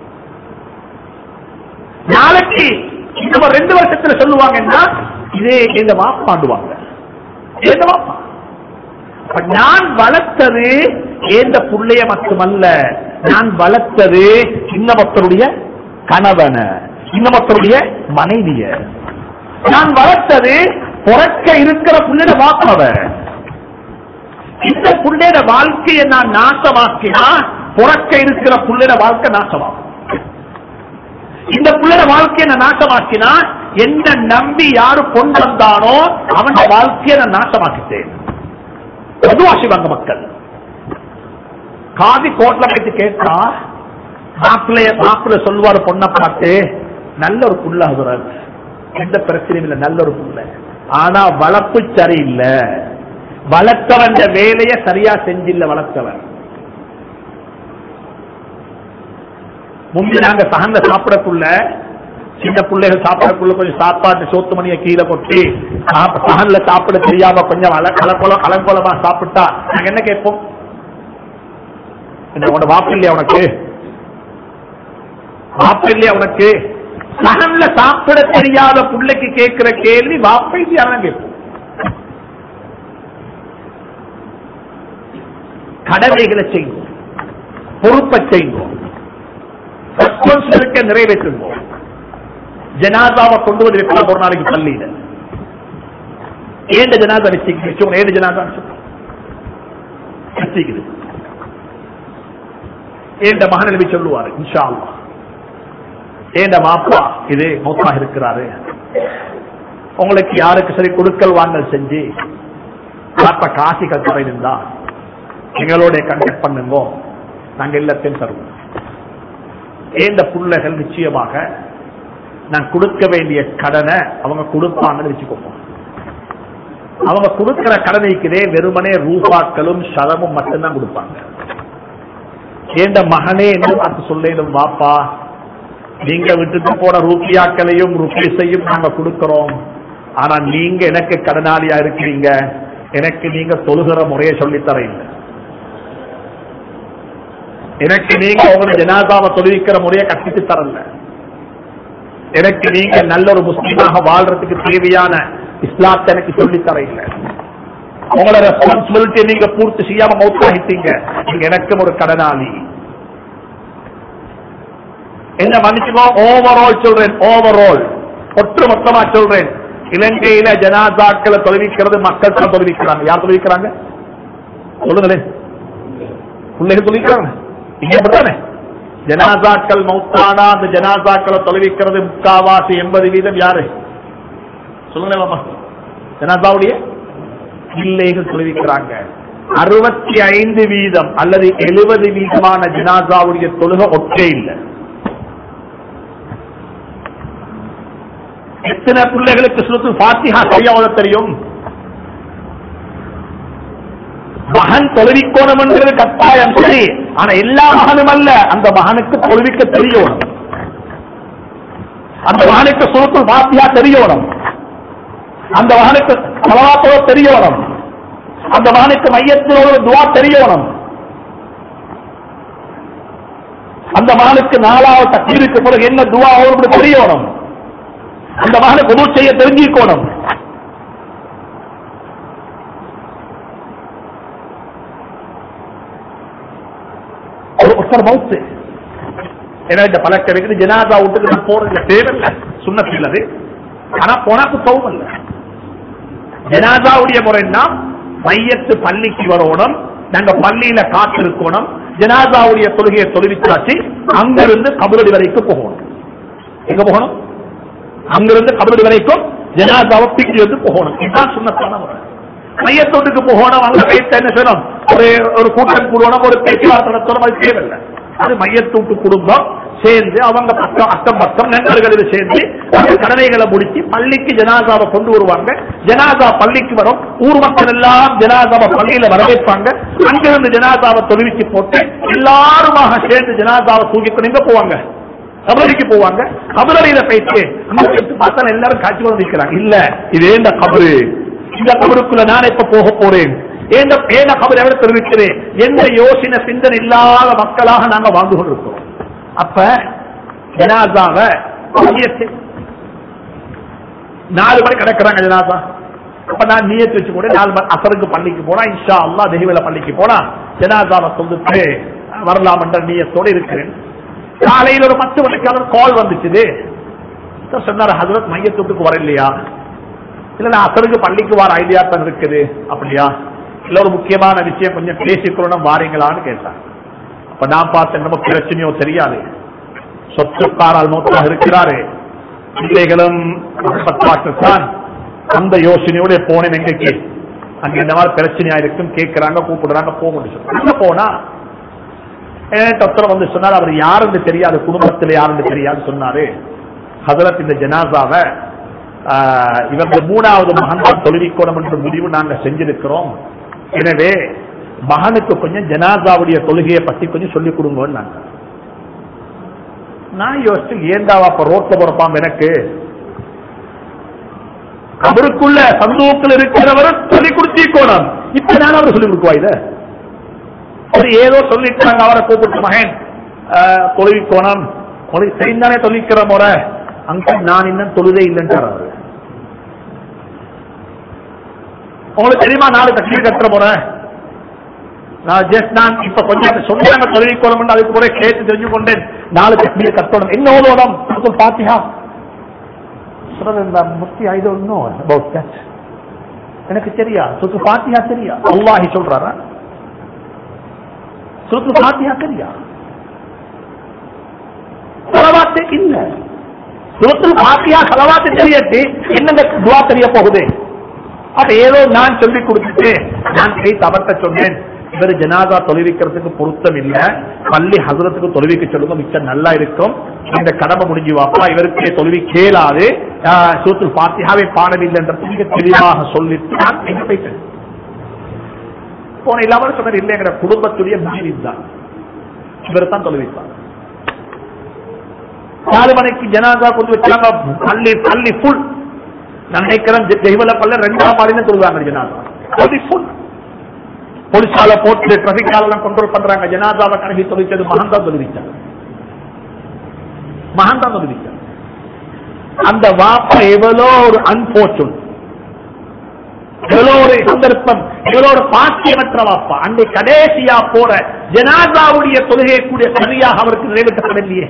நாளைக்கு இன்னும் ரெண்டு வருஷத்துல சொல்லுவாங்கன்னா இதே இந்த வாப்பாண்டுவாங்க இந்த வாப்பா அப்ப நான் வளர்த்தது ஏந்த புள்ளைய மட்டுமல்ல நான் வளர்த்தது இன்னமொத்தருடைய கணவன இன்னமொத்தருடைய மனைவிய நான் வளர்த்தது பிறக்க இருக்கிற புள்ளைய வாப்பவ இந்த புள்ளைய வாழ்க்கையை நான் நாசமாக்கினா பிறக்க இருக்கிற புள்ளைய வாழ்க்கை நாசமாகும் இந்த புள்ளைய வாழ்க்கையை நான் நாசமாக்கினா என்ன நம்பி யாரு கொண்டு வந்தானோ அவன் வாழ்க்கையை நான் நாசமாக்கிட்டேன் பொதுவாசிவாங்க மக்கள் காதி கோட்ல போயிட்டு கேட்டா மாப்பிள்ளைய மாப்பிள்ள சொல்லுவாரு பொண்ணை பார்த்து நல்ல ஒரு புள்ள ஆகுறாரு எந்த பிரச்சனையும் இல்லை நல்ல ஒரு புள்ள ஆனா வளர்ப்பு சரியில்லை வளர்த்தவன் வேலையை சரியா செஞ்சில்ல வளர்த்தவன் முந்தி நாங்க சகன்ல சாப்பிடக்குள்ள சின்ன பிள்ளைகள் சாப்பிடக்குள்ள கொஞ்சம் சாப்பாட்டு சோத்து மணியை கீழே கொட்டி சாப்ப- சகன்ல சாப்பிட தெரியாம கொஞ்சம் அல கலப்போலம் கலங்கோலமா சாப்பிட்டா நாங்க என்ன கேட்போம் என்ன உன வாப்பு இல்லையா உனக்கு வாப்பு இல்லையா உனக்கு சகன்ல சாப்பிட தெரியாத பிள்ளைக்கு கேட்கிற கேள்வி வாப்பை இல்லையா கேட்போம் கடமைகளை செய்வோம் பொறுப்பை செய்வோம் ரெஸ்பான்சிபிலிட்டியை நிறைவேற்றுவோம் ஜனாதாவை கொண்டு வந்து வைக்கலாம் ஒரு நாளைக்கு பள்ளியில ஏண்ட ஜனாதா வச்சுக்கணும் ஏழு ஜனாதா வச்சுக்குது ஏண்ட மகன் எழுதி சொல்லுவாரு இன்ஷா அல்லாஹ் ஏண்ட மாப்பா இது மௌத்தாக இருக்கிறாரு உங்களுக்கு யாருக்கு சரி கொடுக்கல் வாங்கல் செஞ்சு பாப்பா காசி கத்துறை இருந்தா எங்களோட கண்டக்ட் பண்ணுங்க நாங்க எல்லாத்தையும் தருவோம் ஏந்த புள்ளைகள் நிச்சயமாக நான் கொடுக்க வேண்டிய கடனை அவங்க கொடுப்பாங்கன்னு வச்சுக்கோங்க அவங்க கொடுக்கிற கடனைக்குதே வெறுமனே ரூபாக்களும் சதமும் மட்டும்தான் கொடுப்பாங்க ஏண்ட மகனே என்று பார்த்து சொல்லேனும் வாப்பா நீங்க விட்டுட்டு போன ரூபியாக்களையும் ருபீஸையும் நாங்க கொடுக்கிறோம் ஆனா நீங்க எனக்கு கடனாளியா இருக்கிறீங்க எனக்கு நீங்க தொழுகிற முறையை சொல்லித் தர இல்லை எனக்கு நீங்க உங்க ஜனாதாவை தொழுவிக்கிற முறையை கற்பித்து தரல எனக்கு நீங்க நல்ல ஒரு முஸ்லீமாக வாழ்றதுக்கு தேவையான இஸ்லாத்தை எனக்கு சொல்லித் தர இல்லை உங்களோட ரெஸ்பான்சிபிலிட்டி நீங்க பூர்த்தி செய்யாம மௌத்தாகிட்டீங்க நீங்க எனக்கும் ஒரு கடனாளி என்ன மன்னிச்சுக்கோ ஓவரால் சொல்றேன் ஓவரால் ஒட்டு மொத்தமா சொல்றேன் இலங்கையில ஜனாதாக்களை தொலைவிக்கிறது மக்கள் தான் தொலைவிக்கிறாங்க யார் தொலைவிக்கிறாங்க சொல்லுங்களேன் பிள்ளைகள் தொலைவிக்கிறாங்க இங்க அப்படித்தானே ஜனாதாக்கள் மௌத்தானா அந்த ஜனாதாக்களை தொலைவிக்கிறது முக்காவாசி எண்பது வீதம் யாரு சொல்லுங்களேன் மாமா ஜனாதாவுடைய பிள்ளைகள் தொழுவிக்கிறாங்க அறுபத்தி ஐந்து வீதம் அல்லது எழுபது வீதமான ஜனாதாவுடைய தொழுகை ஒற்றே இல்லை எத்தனை பிள்ளைகளுக்கு சுருத்து பாத்திஹா சரியா ஓத தெரியும் மகன் தொழுவிக்கோணம் என்கிறது கட்டாயம் சரி ஆனா எல்லா மகனும் அல்ல அந்த மகனுக்கு தொழுவிக்க தெரியணும் அந்த மகனுக்கு சுருத்து பாத்தியா தெரியணும் அந்த மகனுக்கு சலவாத்தோ தெரியணும் அந்த மகனுக்கு மையத்தில் ஒரு துவா தெரியணும் அந்த மகனுக்கு நாலாவது தக்கீருக்கு பிறகு என்ன துவா அவருக்கு தெரியணும் அந்த மகனுக்கு உதவு செய்ய தெரிஞ்சிக்கணும் ஒரு ஒருத்தர் மவுத்து ஏன்னா இந்த பழக்கம் இருக்குது ஜனாதா விட்டுக்கு நான் போறது தேவையில்லை சுண்ணத்தில் அது ஆனா போனா குத்தவும் இல்லை ஜனாதாவுடைய முறைன்னா மையத்து பள்ளிக்கு வரணும் நாங்க பள்ளியில காத்திருக்கணும் ஜனாதாவுடைய தொழுகையை தொழுவிச்சாச்சு அங்கிருந்து கபரடி வரைக்கும் போகணும் எங்க போகணும் அங்கிருந்து கபரடி வரைக்கும் ஜனாதாவை பிரிஞ்சு வந்து போகணும் இதுதான் சுண்ணத்தான முறை மையத்தோட்டுக்கு போகணும் அங்க போயிட்டு என்ன செய்யணும் ஒரு ஒரு கூட்டம் கூடணும் ஒரு பேச்சுவார்த்தை நடத்தணும் அது தேவையில்லை அது மையத்தூட்டு குடும்பம் சேர்ந்து அவங்க பக்கம் அக்கம் பக்கம் நண்பர்களில் சேர்ந்து அந்த கடமைகளை முடிச்சு பள்ளிக்கு ஜனாதாவை கொண்டு வருவாங்க ஜனாதா பள்ளிக்கு வரும் ஊர் மக்கள் எல்லாம் ஜனாதாவை பள்ளியில வரவேற்பாங்க அங்கிருந்து ஜனாதாவை தொழுவிச்சு போட்டு எல்லாருமாக சேர்ந்து ஜனாதாவை தூக்கிட்டு எங்க போவாங்க கபரடிக்கு போவாங்க கபரடியில போயிட்டு அங்க போயிட்டு பார்த்தா எல்லாரும் காட்சி கொண்டு நிற்கிறாங்க இல்ல இது இந்த கபரு இந்த கபருக்குள்ள நான் இப்ப போக போறேன் ஏந்த ஏன கபர் எவ்வளவு தெரிவிக்கிறேன் எந்த யோசனை சிந்தனை இல்லாத மக்களாக நாங்க வாழ்ந்து கொண்டிருக்கிறோம் அப்ப ஜனாதாவ மையத்தை நாலு மணி கிடக்குறாங்க ஜனாதா அப்ப நான் நீயத்து வச்சு கூட நாலு மணி அசருக்கு பள்ளிக்கு போனா இன்ஷா அல்லா தெய்வல பள்ளிக்கு போனா ஜனாதாவை சொல்லிட்டு வரலாம் என்ற நீயத்தோடு இருக்கிறேன் காலையில் ஒரு பத்து மணிக்கு அவர் கால் வந்துச்சுது சொன்னார் ஹசரத் மையத்துக்கு வர இல்லையா இல்ல நான் அசருக்கு பள்ளிக்கு வர ஐடியா தான் இருக்குது அப்படியா இல்ல ஒரு முக்கியமான விஷயம் கொஞ்சம் பேசிக்கணும் வாரீங்களான்னு கேட்டான் அப்ப நான் பார்த்தேன் நம்ம பிரச்சனையோ தெரியாது சொத்துக்காரால் மொத்தமாக இருக்கிறாரு பிள்ளைகளும் தான் அந்த யோசனையோட போனேன் எங்கக்கு அங்க இந்த மாதிரி பிரச்சனையா இருக்கும் கேட்கிறாங்க கூப்பிடுறாங்க போக முடியும் அங்க போனா ஒருத்தர் வந்து சொன்னார் அவர் யாருன்னு தெரியாது குடும்பத்தில் யாருன்னு தெரியாது சொன்னாரு ஹசரத் இந்த ஜனாசாவை இவர்கள் மூணாவது மகன் தொழுவிக்கோணம் என்ற முடிவு நாங்க செஞ்சிருக்கிறோம் எனவே மகனுக்கு கொஞ்சம் ஜனாசாவுடைய தொழுகையை பத்தி கொஞ்சம் சொல்லிக் கொடுங்கன்னு நாங்க நான் யோசிச்சு ஏண்டாவா அப்ப ரோட்ல போறப்பாம் எனக்கு அவருக்குள்ள சந்தூக்கில் இருக்கிறவர் சொல்லிக் கொடுத்திக்கோணும் இப்ப நான் அவர் சொல்லிக் கொடுக்குவா இத அவர் ஏதோ சொல்லிட்டாங்க அவரை கூப்பிட்டு மகன் தொழுவிக்கோணம் செய்தானே தொழிக்கிற முறை அங்க நான் இன்னும் தொழுதே இல்லைன்றார் அவரு உங்களுக்கு தெரியுமா நாலு தண்ணீர் கட்டுற முறை நான் ஜஸ்ட் நான் இப்ப கொஞ்சம் சொன்னாங்க தொழில்கோளம் அதுக்கு கூட கேட்டு தெரிஞ்சு கொண்டேன் நாலு தக்பீர் கட்டணும் என்ன ஓதோடம் சூரத்துல் ஃபாத்திஹா சொல்றது இந்த முஃப்தி I don't know about that எனக்கு தெரியா சூரத்துல் ஃபாத்திஹா தெரியா அல்லாஹி சொல்றாரா சூரத்துல் ஃபாத்திஹா தெரியா சலவாத்து இல்ல சூரத்துல் ஃபாத்திஹா சலவாத்து தெரியட்டு என்னங்க துவா தெரிய போகுது அப்ப ஏதோ நான் சொல்லி கொடுத்துட்டு நான் போய் தவற்ற சொன்னேன் இவர் ஜனாதா தொலைவிக்கிறதுக்கு பொருத்தம் இல்ல பள்ளி ஹசரத்துக்கு தொலைவிக்க சொல்லுங்க மிச்சம் நல்லா இருக்கும் இந்த கடமை முடிஞ்சு வாப்பா இவருக்கு தொலைவி கேளாது சூத்தில் பாத்தியாவை பாடவில்லைன்றது மிக தெளிவாக சொல்லிட்டு நான் எங்க போயிட்டேன் போன இல்லாமல் சொன்னார் இல்லைங்கிற குடும்பத்துடைய முடிவு தான் இவர் தான் தொலைவிப்பார் நாலு மணிக்கு ஜனாதா கொண்டு வச்சாங்க பள்ளி பள்ளி ஃபுல் நான் நினைக்கிறேன் தெய்வல பல்ல ரெண்டாம் மாடினு சொல்லுவாங்க ஜனாதா பள்ளி ஃபுல் போலீஸால போட்டு டிராபிக் எல்லாம் கண்ட்ரோல் பண்றாங்க ஜனாதாவை கணக்கி தொழிச்சது மகன் தான் தொழுவிச்சாங்க மகன் தான் தொழுவிச்சாங்க அந்த வாப்பா எவ்வளோ ஒரு அன்போர்ச்சுன் எவ்வளோ ஒரு சந்தர்ப்பம் எவ்வளோ ஒரு பாக்கியமற்ற வாப்பா அன்றை கடைசியா போற ஜனாதாவுடைய தொழுகை கூடிய சரியாக அவருக்கு நிறைவேற்றப்படலையே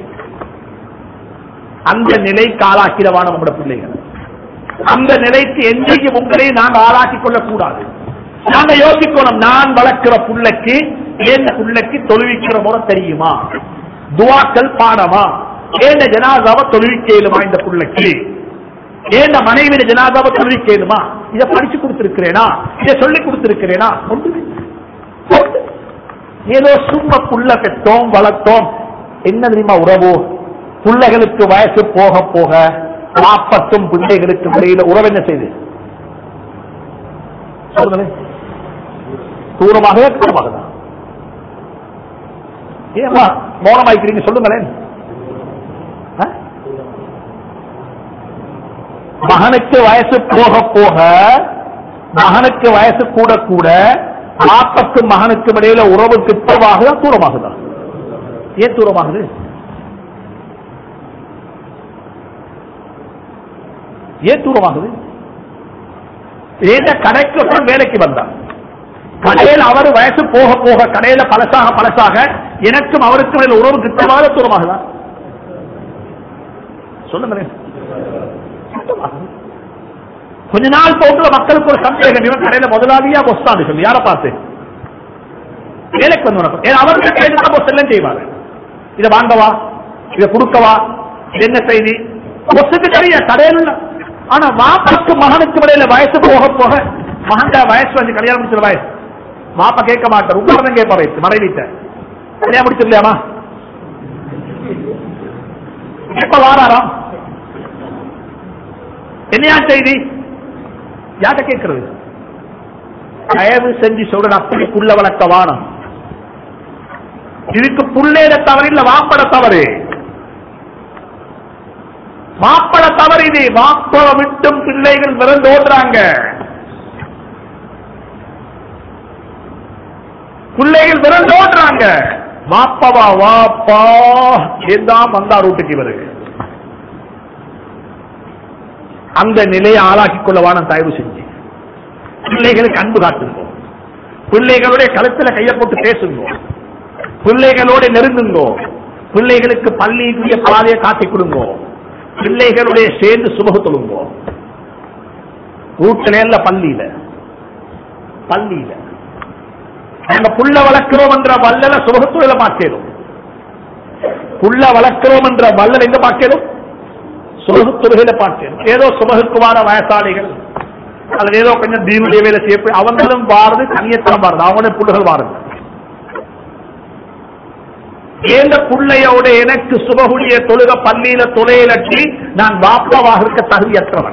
அந்த நிலைக்கு ஆளாக்கிறவான நம்முடைய பிள்ளைகள் அந்த நிலைக்கு என்றைக்கும் உங்களை நாங்கள் ஆளாக்கிக் கொள்ளக் கூடாது நாங்க யோசிக்கணும் நான் வளர்க்கிற புள்ளைக்கு ஏந்த புள்ளைக்கு தொழுவிக்கிற முறை தெரியுமா துவாக்கள் பாடமா ஏந்த ஜனாதாவை தொழுவிக்கலுமா இந்த புள்ளைக்கு ஏந்த மனைவிட ஜனாதாவை தொழுவிக்கலுமா இதை படிச்சு கொடுத்திருக்கிறேனா இதை சொல்லி கொடுத்திருக்கிறேனா ஒன்றுமே இல்லை. ஏதோ சும்மா புள்ள பெற்றோம் வளர்த்தோம் என்ன தெரியுமா உறவு பிள்ளைகளுக்கு வயசு போக போக நாற்பத்தும் பிள்ளைகளுக்கு இடையில உறவு என்ன செய்து சொல்லுங்களேன் தூரமாக தூரமாக தான் ஏமா மௌனமாய்க்கிறீங்க சொல்லுங்களேன் ஆ? மகனுக்கு வயசு போக போக மகனுக்கு வயசு கூட கூட நாற்பத்து மகனுக்கு இடையில உறவு கிட்டவாகுதா தூரமாகுதா ஏன் தூரமாகுது ஏன் தூரமாகுது ஏந்த கடைக்கு அப்புறம் வேலைக்கு வந்தான் கடையில் அவர் வயசு போக போக கடையில பழசாக பழசாக எனக்கும் அவருக்கும் இடையில உறவு கிட்டமாக தூரமாகுதா சொல்லுங்களேன் சுத்தமாகுது. கொஞ்ச நாள் போக்குல மக்களுக்கு ஒரு சந்தேகம் இவன் கடையில முதலாளியா பொஸ்தாண்டு சொல்லி யாரை பார்த்து வேலைக்கு வந்து ஏன்னா அவருக்கு கேட்டு பொஸ் எல்லாம் செய்வாரு இதை வாங்கவா இதை கொடுக்கவா இது என்ன செய்தி பொஸ்ஸுக்கு தெரியும் கடையில் உள்ள ஆனா வாப்பாக்கு மகனுக்கு இடையில வயசு போக போக மகன் வயசு வந்து கல்யாணம் முடிச்சிட வயசு மாப்பா கேட்க மாட்டார் உட்கார்ந்து கேட்பா வயசு மனைவிட்ட கல்யாணம் முடிச்சிடலையாமா எப்ப வாராராம் என்னையா செய்தி யார்கிட்ட கேட்கிறது தயவு செஞ்சு சொல்ற அப்படி புள்ள வளர்க்க வானம் இதுக்கு புள்ளேட தவறு இல்ல வாப்பட தவறு மாப்பட தவறு இது மாப்பழ விட்டும் பிள்ளைகள் விரண்டு ஓடுறாங்க பிள்ளைகள் விரண்டு ஓடுறாங்க வாப்பவா வாப்பா ஏதான் வந்தார் வீட்டுக்கு இவரு அந்த நிலையை ஆளாக்கிக் கொள்ளவான தயவு செஞ்சு பிள்ளைகளுக்கு அன்பு காட்டுங்க பிள்ளைகளுடைய கழுத்துல கையை போட்டு பேசுங்க பிள்ளைகளோட நெருங்குங்கோ பிள்ளைகளுக்கு பள்ளிக்குரிய பாதையை காட்டிக் கொடுங்கோ பிள்ளைகளுடைய சேர்ந்து சுபகு தொழுங்கோ வீட்டுல இல்ல பள்ளியில பள்ளியில நாங்க புள்ள வளர்க்கிறோம் என்ற வல்லல சுபகத்துறையில பார்க்கிறோம் புள்ள வளர்க்கிறோம் என்ற வல்லல் எங்க பார்க்கிறோம் சுபகுத்துறையில பார்க்கிறோம் ஏதோ சுபகுக்கு வார வயசாளிகள் அதுல ஏதோ கொஞ்சம் தீனுடைய வேலை செய்ய அவங்களும் வாரது கனியத்தனம் வாரது அவங்களுடைய புள்ளுகள் வாருது ஏந்த புள்ளையோட எனக்கு சுபகுடைய தொழுக பள்ளியில தொலையிலற்றி நான் வாப்பாவாக இருக்க தகுதியற்றவன்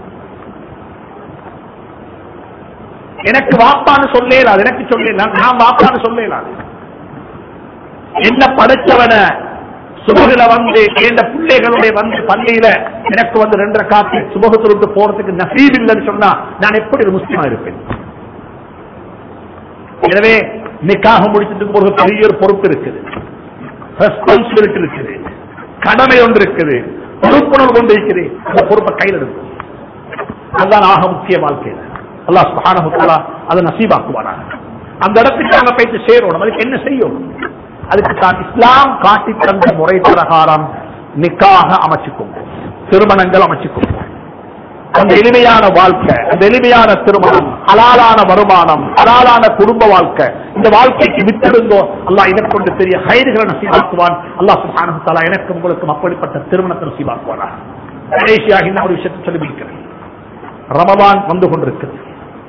எனக்கு வாப்பான்னு சொல்லேலாது எனக்கு சொல்லேலாம் நான் வாப்பான்னு சொல்லேலாது என்ன படைச்சவன சுபகுல வந்து ஏந்த பிள்ளைகளுடைய வந்து பள்ளியில எனக்கு வந்து ரெண்டரை காப்பி சுபகத்திற்கு போறதுக்கு நசீப் இல்லைன்னு சொன்னா நான் எப்படி ஒரு முஸ்லிமா இருப்பேன் எனவே நிக்காக முடிச்சதுக்கு ஒரு பெரிய ஒரு பொறுப்பு இருக்குது ரெஸ்பான்சிபிலிட்டி இருக்குது கடமை ஒன்று இருக்குது பொறுப்புணர்வு கொண்டு இருக்குது அந்த பொறுப்பை கையில் எடுக்கும் அதுதான் ஆக முக்கிய வாழ்க்கையில் அல்லாஹ் சுப்ஹானஹு வ தஆலா அதை நசீபாக்குவானாக அந்த இடத்துக்கு நாங்க போயிட்டு சேரணும் அதுக்கு என்ன செய்யும் அதுக்கு தான் இஸ்லாம் காட்டி தந்த முறை பிரகாரம் நிக்காக அமைச்சுக்கோங்க திருமணங்கள் அமைச்சுக்கோங்க அந்த எளிமையான வாழ்க்கை அந்த எளிமையான திருமணம் ஹலாலான வருமானம் ஹலாலான குடும்ப வாழ்க்கை இந்த வாழ்க்கைக்கு விட்டிருந்தோ அல்லாஹ் எனக்கு கொண்டு பெரிய ஹைதுகளை நசீவாக்குவான் அல்லாஹ் சுப்ஹானஹு தஆலா எனக்கு உங்களுக்கும் அப்படிப்பட்ட திருமணத்தை நசீவாக்குவானா கடைசியாக இன்னும் ஒரு விஷயத்தை சொல்லி முடிக்கிறேன் ரமபான் வந்து கொண்டிருக்குது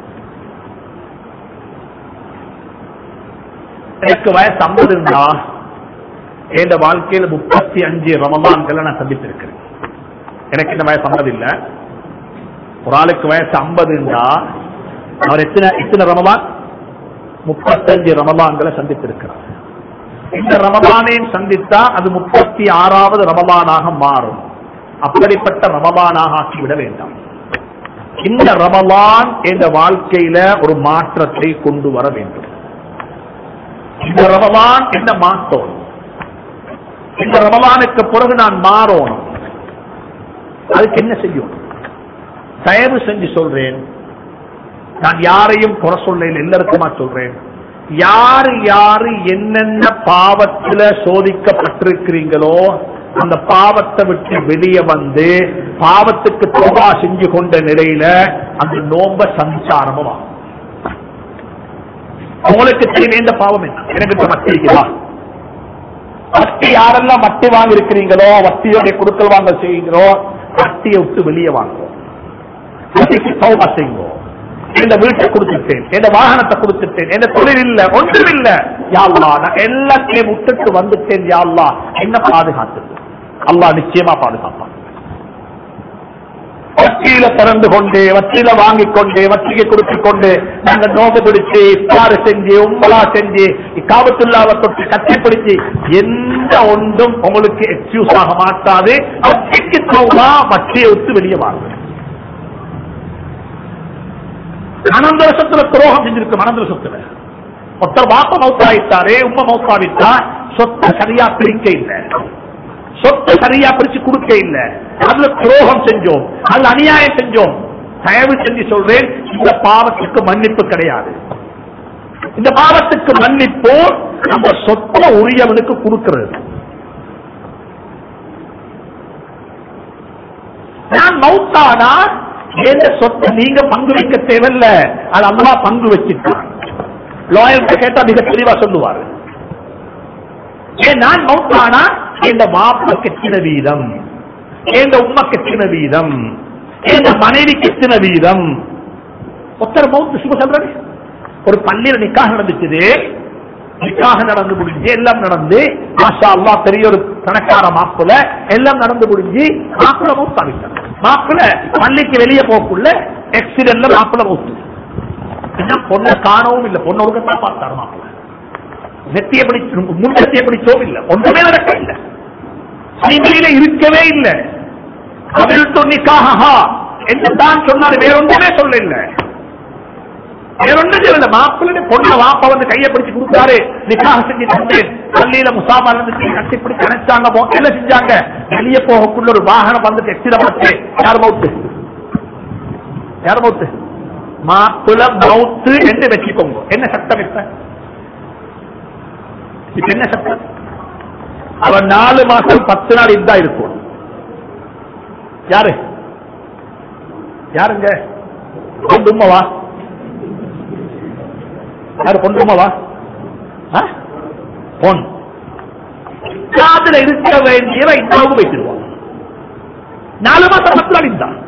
எனக்கு வயசு ஐம்பது இருந்தா என் வாழ்க்கையில முப்பத்தி அஞ்சு ரமபான்களை நான் சந்தித்திருக்கிறேன் எனக்கு இந்த வயசு ஐம்பது இல்ல ஒரு ஆளுக்கு வயசு ஐம்பது இருந்தா அவர் எத்தனை எத்தனை ரமபான் முப்பத்தஞ்சு ரமபான்களை சந்தித்திருக்கிறார் இந்த ரமபானையும் சந்தித்தா அது முப்பத்தி ஆறாவது ரமபானாக மாறும் அப்படிப்பட்ட ரமபானாக ஆக்கிவிட வேண்டாம் இந்த ரமலான் என்ற வாழ்க்கையில ஒரு மாற்றத்தை கொண்டு வர வேண்டும் இந்த ரமலான் என்ன மாற்றோம் இந்த ரமலானுக்கு பிறகு நான் மாறணும் அதுக்கு என்ன செய்யும் தயவு செஞ்சு சொல்றேன் நான் யாரையும் குறை சொல்ல எல்லாருக்குமா சொல்றேன் யாரு யாரு என்னென்ன பாவத்துல சோதிக்கப்பட்டிருக்கிறீங்களோ அந்த பாவத்தை விட்டு வெளியே வந்து பாவத்துக்கு தோபா செஞ்சு கொண்ட நிலையில அந்த நோம்ப சஞ்சாரமா உங்களுக்கு தெரிய வேண்ட பாவம் என்ன எனக்கு மத்தி இருக்குதா வட்டி யாரெல்லாம் வட்டி வாங்கி இருக்கிறீங்களோ வட்டியோட கொடுக்கல் வாங்க செய்யுங்களோ வட்டியை விட்டு வெளியே வாங்குவோம் வட்டிக்கு தௌபா செய்யுங்க இந்த வீட்டை கொடுத்துட்டேன் இந்த வாகனத்தை கொடுத்துட்டேன் இந்த தொழில் இல்ல ஒன்றும் இல்ல யாழ்லா நான் எல்லாத்தையும் விட்டுட்டு வந்துட்டேன் யாழ்லா என்ன பாதுகாத்து அல்லாஹ் நிச்சயமா பாதுகாப்பான் வட்டியில திறந்து கொண்டு வட்டியில வாங்கிக் கொண்டு வட்டிக்கு கொடுத்துக் கொண்டு நாங்க நோக்கு பிடிச்சு இப்பாறு செஞ்சு உம்மலா செஞ்சு காபத்துள்ளாவை தொட்டு கட்டிப்பிடிச்சு எந்த ஒன்றும் உங்களுக்கு எக்ஸ்கியூஸ் ஆக மாட்டாது வட்டிக்கு தௌபா வட்டியை விட்டு வெளியே வாங்க அனந்த வருஷத்துல துரோகம் செஞ்சிருக்கு அனந்த வருஷத்துல ஒருத்தர் வாப்ப மௌத்தாயிட்டாரே உம்ம மௌத்தாவிட்டா சொத்தை சரியா பிரிக்க இல்லை சொத்தை சரியா பிரிச்சு கொடுக்க இல்லை அதுல துரோகம் செஞ்சோம் அதுல அநியாயம் செஞ்சோம் தயவு செஞ்சு சொல்றேன் இந்த பாவத்துக்கு மன்னிப்பு கிடையாது இந்த பாவத்துக்கு மன்னிப்பு அந்த சொத்தை உரியவனுக்கு கொடுக்கிறது நான் மௌத்தானா எந்த சொத்தை நீங்க பங்கு வைக்க தேவையில்ல அது அல்லா பங்கு வச்சிட்டான் லாயர்கிட்ட கேட்டா மிக தெளிவா சொல்லுவாரு ஏன் நான் மௌத்தானா இந்த மாப்பிளக்கு எத்தனை வீதம் இந்த உம்மக்கு எத்தனை வீதம் இந்த மனைவிக்கு எத்தனை வீதம் ஒத்தர் மௌத்து சுப சொல்றது ஒரு பள்ளியில நிக்காக நடந்துச்சுது நிக்காக நடந்து முடிஞ்சு எல்லாம் நடந்து மாஷா அல்லா பெரிய ஒரு கணக்கார மாப்பிள எல்லாம் நடந்து முடிஞ்சு மாப்பிள மௌத்தாவிட்டார் மாப்பிள பள்ளிக்கு வெளியே போக்குள்ள ஆக்சிடென்ட்ல மாப்பிள மௌத்து என்ன பொண்ணை காணவும் இல்லை பொண்ணு ஒழுங்கத்தான் பார்த்தாரு மாப்பிள நெத்திய பிடிச்சு முன் நெத்திய பிடிச்சோம் இல்ல ஒன்றுமே நடக்க இல்ல சைமையில இருக்கவே இல்லை அதில் தொன்னிக்காக என்று தான் சொன்னாரு வேற ஒன்றுமே சொல்ல இல்ல வேற ஒன்றும் சொல்லல மாப்பிள்ளை பொண்ணை வாப்பா வந்து கையை பிடிச்சு கொடுத்தாரு நிக்காக செஞ்சு தந்தேன் பள்ளியில முசாபா இருந்து கட்டி பிடிச்சு அணைச்சாங்க போ- என்ன செஞ்சாங்க வெளியே போகக்குள்ள ஒரு வாகனம் வந்துட்டு எச்சிடப்பட்டு யார் மவுத்து யார் மவுத்து மாப்பிள மவுத்து என்று வச்சுக்கோங்க என்ன சட்டம் இப்ப இப்ப என்ன சட்டம் அவன் நாலு மாசம் பத்து நாள் இதா இருக்கும் யாரு யாருங்க பொண்டும்மவா யாரு பொண்டும்மவா ஆ? பொன் காதுல இருக்க வேண்டியவ இன்னாவும் வைத்திருவான் நாலு மாசம் பத்து நாள் இருந்தான்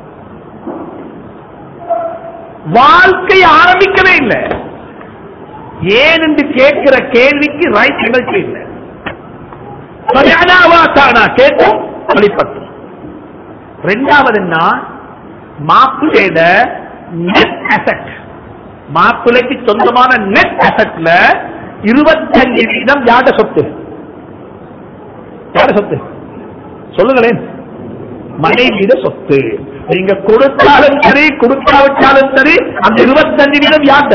வாழ்க்கை ஆரம்பிக்கவே இல்லை ஏன் என்று கேட்கிற கேள்விக்கு ரைட் நிகழ்ச்சி இல்லை சரியானாவா தானா கேட்டும் வழிபட்டும் ரெண்டாவது என்ன மாப்பிள்ளையில நெட் அசட் மாப்பிள்ளைக்கு சொந்தமான நெட் அசட்ல இருபத்தஞ்சு வீதம் யாட சொத்து யாட சொத்து சொல்லுங்களேன் மனைவியிட சொத்து நீங்க கொடுத்தாலும் சரி கொடுக்காவிட்டாலும் சரி அந்த இருபத்தஞ்சு வீதம் யார்ட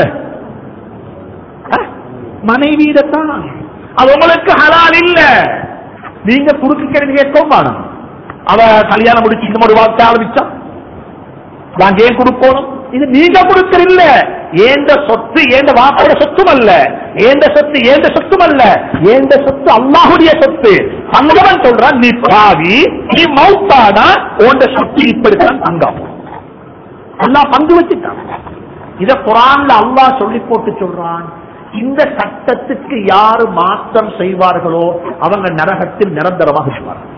மனைவியிடத்தான் அது உங்களுக்கு ஹலால் இல்ல நீங்க குறுக்கு கேட்கவும் வேணும் அவ கல்யாணம் முடிச்சு இந்த மாதிரி வாழ்க்கை ஆரம்பிச்சா நாங்க ஏன் கொடுக்கணும் இது நீங்க கொடுக்கற இல்ல ஏந்த சொத்து ஏந்த வாப்போட சொத்தும் அல்ல ஏந்த சொத்து ஏந்த சொத்தும் அல்ல ஏந்த சொத்து அல்லாஹுடைய சொத்து தங்கவன் சொல்றான் நீ பாவி நீ மௌத்தானா உண்ட சொத்து இப்படித்தான் தங்கம் அல்லாஹ் பங்கு வச்சுட்டான் இத குரான்ல அல்லாஹ் சொல்லி போட்டு சொல்றான் இந்த சட்டத்துக்கு யாரு மாற்றம் செய்வார்களோ அவங்க நரகத்தில் நிரந்தரமாக இருப்பார்கள்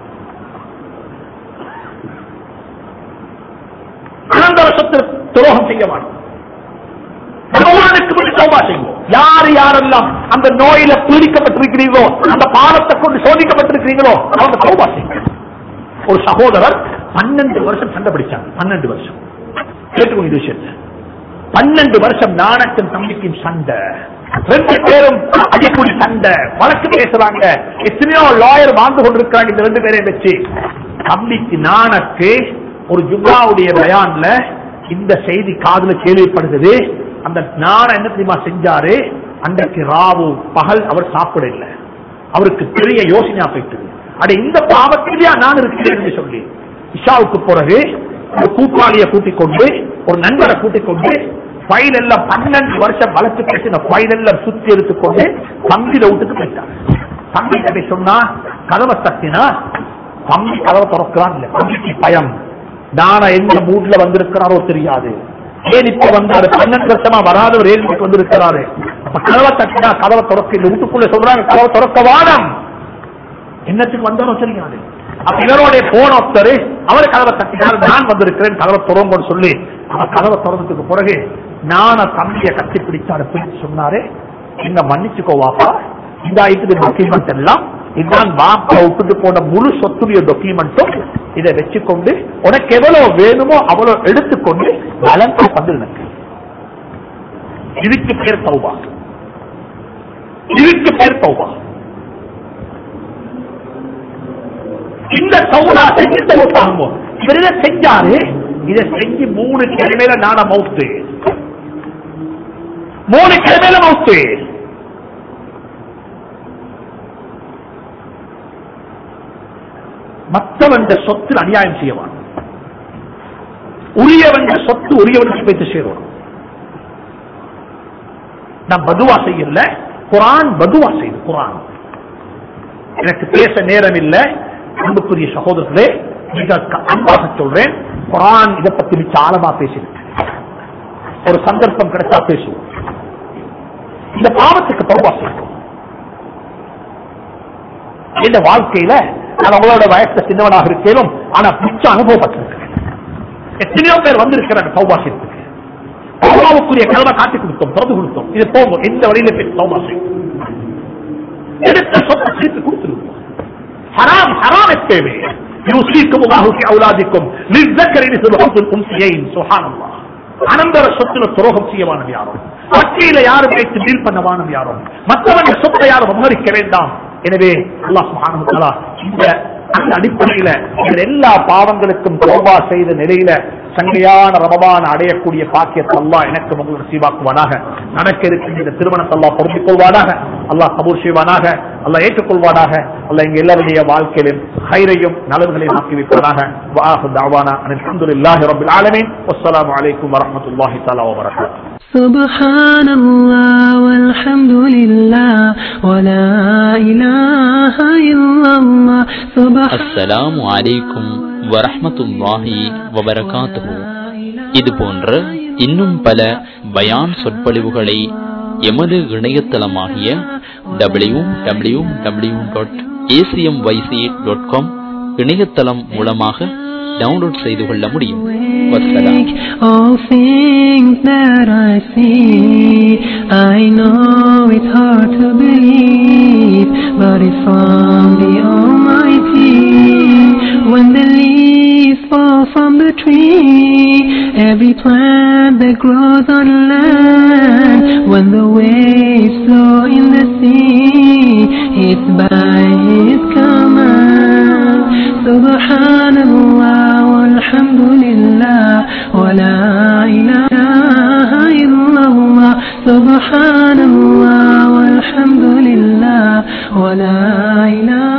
அனந்தர சொத்து துரோகம் செய்ய மாட்டோம் பகவானுக்கு முன் தௌபா செய்வோம் யார் யாரெல்லாம் அந்த நோயில பீடிக்கப்பட்டிருக்கிறீர்களோ அந்த பாவத்தை கொண்டு சோதிக்கப்பட்டிருக்கிறீங்களோ அவங்க தௌபா செய்யும் ஒரு சகோதரர் பன்னெண்டு வருஷம் சண்டை பிடிச்சாங்க பன்னெண்டு வருஷம் கேட்டுக்கோங்க இந்த விஷயத்தை பன்னெண்டு வருஷம் நாணக்கும் தம்பிக்கும் சண்டை ரெண்டு பேரும் அடிப்பொடி சண்டை வழக்கு பேசுறாங்க எத்தனையோ லாயர் வாழ்ந்து கொண்டிருக்கிறாங்க இந்த ரெண்டு பேரையும் வச்சு தம்பிக்கு நாணக்கு ஒரு ஜும்மாவுடைய பயான்ல இந்த செய்தி காதுல கேள்விப்படுகிறது அந்த நாண என்ன தெரியுமா செஞ்சாரு அன்றைக்கு ராவு பகல் அவர் சாப்பிட இல்லை அவருக்கு பெரிய யோசனையா போயிட்டு அட இந்த பாவத்திலேயா நான் இருக்கிறேன் என்று சொல்லி இஷாவுக்கு பிறகு ஒரு கூட்டாளியை கூட்டிக் கொண்டு ஒரு நண்பரை கூட்டிக் கொண்டு ஃபைல் எல்லாம் பன்னெண்டு வருஷம் வளர்த்து பேசின ஃபைல் எல்லாம் சுத்தி எடுத்துக்கொண்டு தம்பியில வீட்டுக்கு போயிட்டாங்க தம்பி கிட்ட சொன்னா கதவை தட்டினா தம்பி கதவை திறக்கிறான் இல்ல தம்பிக்கு பயம் நானா எந்த மூட்ல வந்திருக்கிறாரோ தெரியாது ஏன் இப்ப வந்தாரு பன்னெண்டு வருஷமா வராதவர் ஏன் இப்ப வந்திருக்கிறாரு அப்ப கதவை தட்டினா கதவை திறக்க இந்த வீட்டுக்குள்ள சொல்றாங்க கதவை திறக்க வானம் என்னத்துக்கு வந்தாரோ தெரியாது அப்ப இவரோட போன ஒருத்தர் அவர் கதவை தட்டினார் நான் வந்திருக்கிறேன் கதவை திறங்கன்னு சொல்லி அவர் கதவை திறந்ததுக்கு பிறகு நான தம்பியை கட்டி பிடிச்சாரு பிடிச்சு சொன்னாரு என்ன மன்னிச்சுக்கோ வாப்பா இந்த இது டாக்குமெண்ட் எல்லாம் இதுதான் வாப்பா விட்டுட்டு போன முழு சொத்துடைய டாக்குமெண்ட்டும் இதை வச்சுக்கொண்டு உனக்கு எவ்வளவு வேணுமோ அவ்வளவு எடுத்துக்கொண்டு வளர்ந்து வந்து எனக்கு இதுக்கு பேர் தௌபா இதுக்கு பேர் தௌபா இந்த சவுடா செஞ்சு தௌபாங்க இவர் இதை செஞ்சாரு இதை செஞ்சு மூணு கிழமையில நான மவுத்து மூணு கிழமையில மவுத்து மற்றவன் சொத்தில் அநியாயம் செய்யவான் உரியவன் சொத்து உரியவனுக்கு போய்த்து சேரணும் நான் பதுவா செய்யல குரான் பதுவா செய்து குரான் எனக்கு பேச நேரம் இல்லை அன்புக்குரிய சகோதரர்களே மிக அன்பாக சொல்றேன் குரான் இதை பத்தி மிச்ச ஆழமா பேசியிருக்கு ஒரு சந்தர்ப்பம் கிடைச்சா பேசுவோம் இந்த பாவத்துக்கு தௌபா செய்யும் இந்த வாழ்க்கையில நான் உங்களோட வயசு சின்னவனாக இருக்கேனும் ஆனா மிச்ச அனுபவப்பட்டிருக்கிறேன் எத்தனையோ பேர் வந்திருக்கிறாங்க தௌபா செய்யறதுக்கு தௌபாவுக்குரிய கலவை காட்டி கொடுத்தோம் திறந்து கொடுத்தோம் இது போகும் எந்த வழியில போய் தௌபா செய்யும் எடுத்த சொத்தை சேர்த்து கொடுத்துருவோம் ஹராம் ஹராம் எப்பேவே யூசிக்கும் உலாஹுக்கு அவுலாதிக்கும் லிஸ்ஸக்கரி மிஸ்லு ஹவ்துல் உன்சியைன் சுப்ஹானல்லாஹ் அனந்தர சொத்துல துரோகம் செய்யவானம் யாரும் வட்டியில யாரும் வைத்து டீல் பண்ணவானம் யாரும் மற்றவங்க சொத்தை யாரும் அபகரிக்க வேண்டாம் எனவே அல்லாஹ் சுப்ஹானஹு வ தஆலா இந்த அந்த அடிப்படையில இந்த எல்லா பாவங்களுக்கும் தோபா செய்த நிலையில சங்கையான ரமபான் அடையக்கூடிய பாக்கியத்தை அல்லாஹ் எனக்கு உங்களுக்கு சீவாக்குவானாக நடக்க இருக்கின்ற இந்த திருமணத்தை அல்லாஹ் பொருந்திக் கொள்வானாக அல்லாஹ் கபூர் செய்வானாக அல்லாஹ் ஏற்றுக்கொள்வானாக அல்லாஹ் எங்க எல்லாருடைய வாழ்க்கையிலும் ஹைரையும் நலன்களையும் ஆக்கி வைப்பானாக வாஹு தாவானா அல்ஹம்துலில்லாஹி ரப்பில் ஆலமீன் வஸ்ஸலாமு அலைக்கும் வரஹ்மத்துல்லாஹி தஆலா வபரகாத்துஹு سبحان الله والحمد لله ولا إله إلا الله سبحان அஸ்ஸலாமு அலைக்கும் வரஹ்மத்துல்லாஹி வபரகாத்துஹு இது போன்ற இன்னும் பல பயான் சொற்பொழிவுகளை எமது இணையதளமாகிய W W W dot A C M Y C dot com இணையதளம் மூலமாக டவுன்லோட் செய்து கொள்ள முடியும் வசலாம் All things that I see, I know it's hard to believe, but it's from the Almighty. When the leaves fall from the tree, every plant that grows on land, when the waves flow in the sea, it's by His command. Subhanallah, walhamdulillah, wa la ilaha illallah. Subhanallah, walhamdulillah, wa la ilaha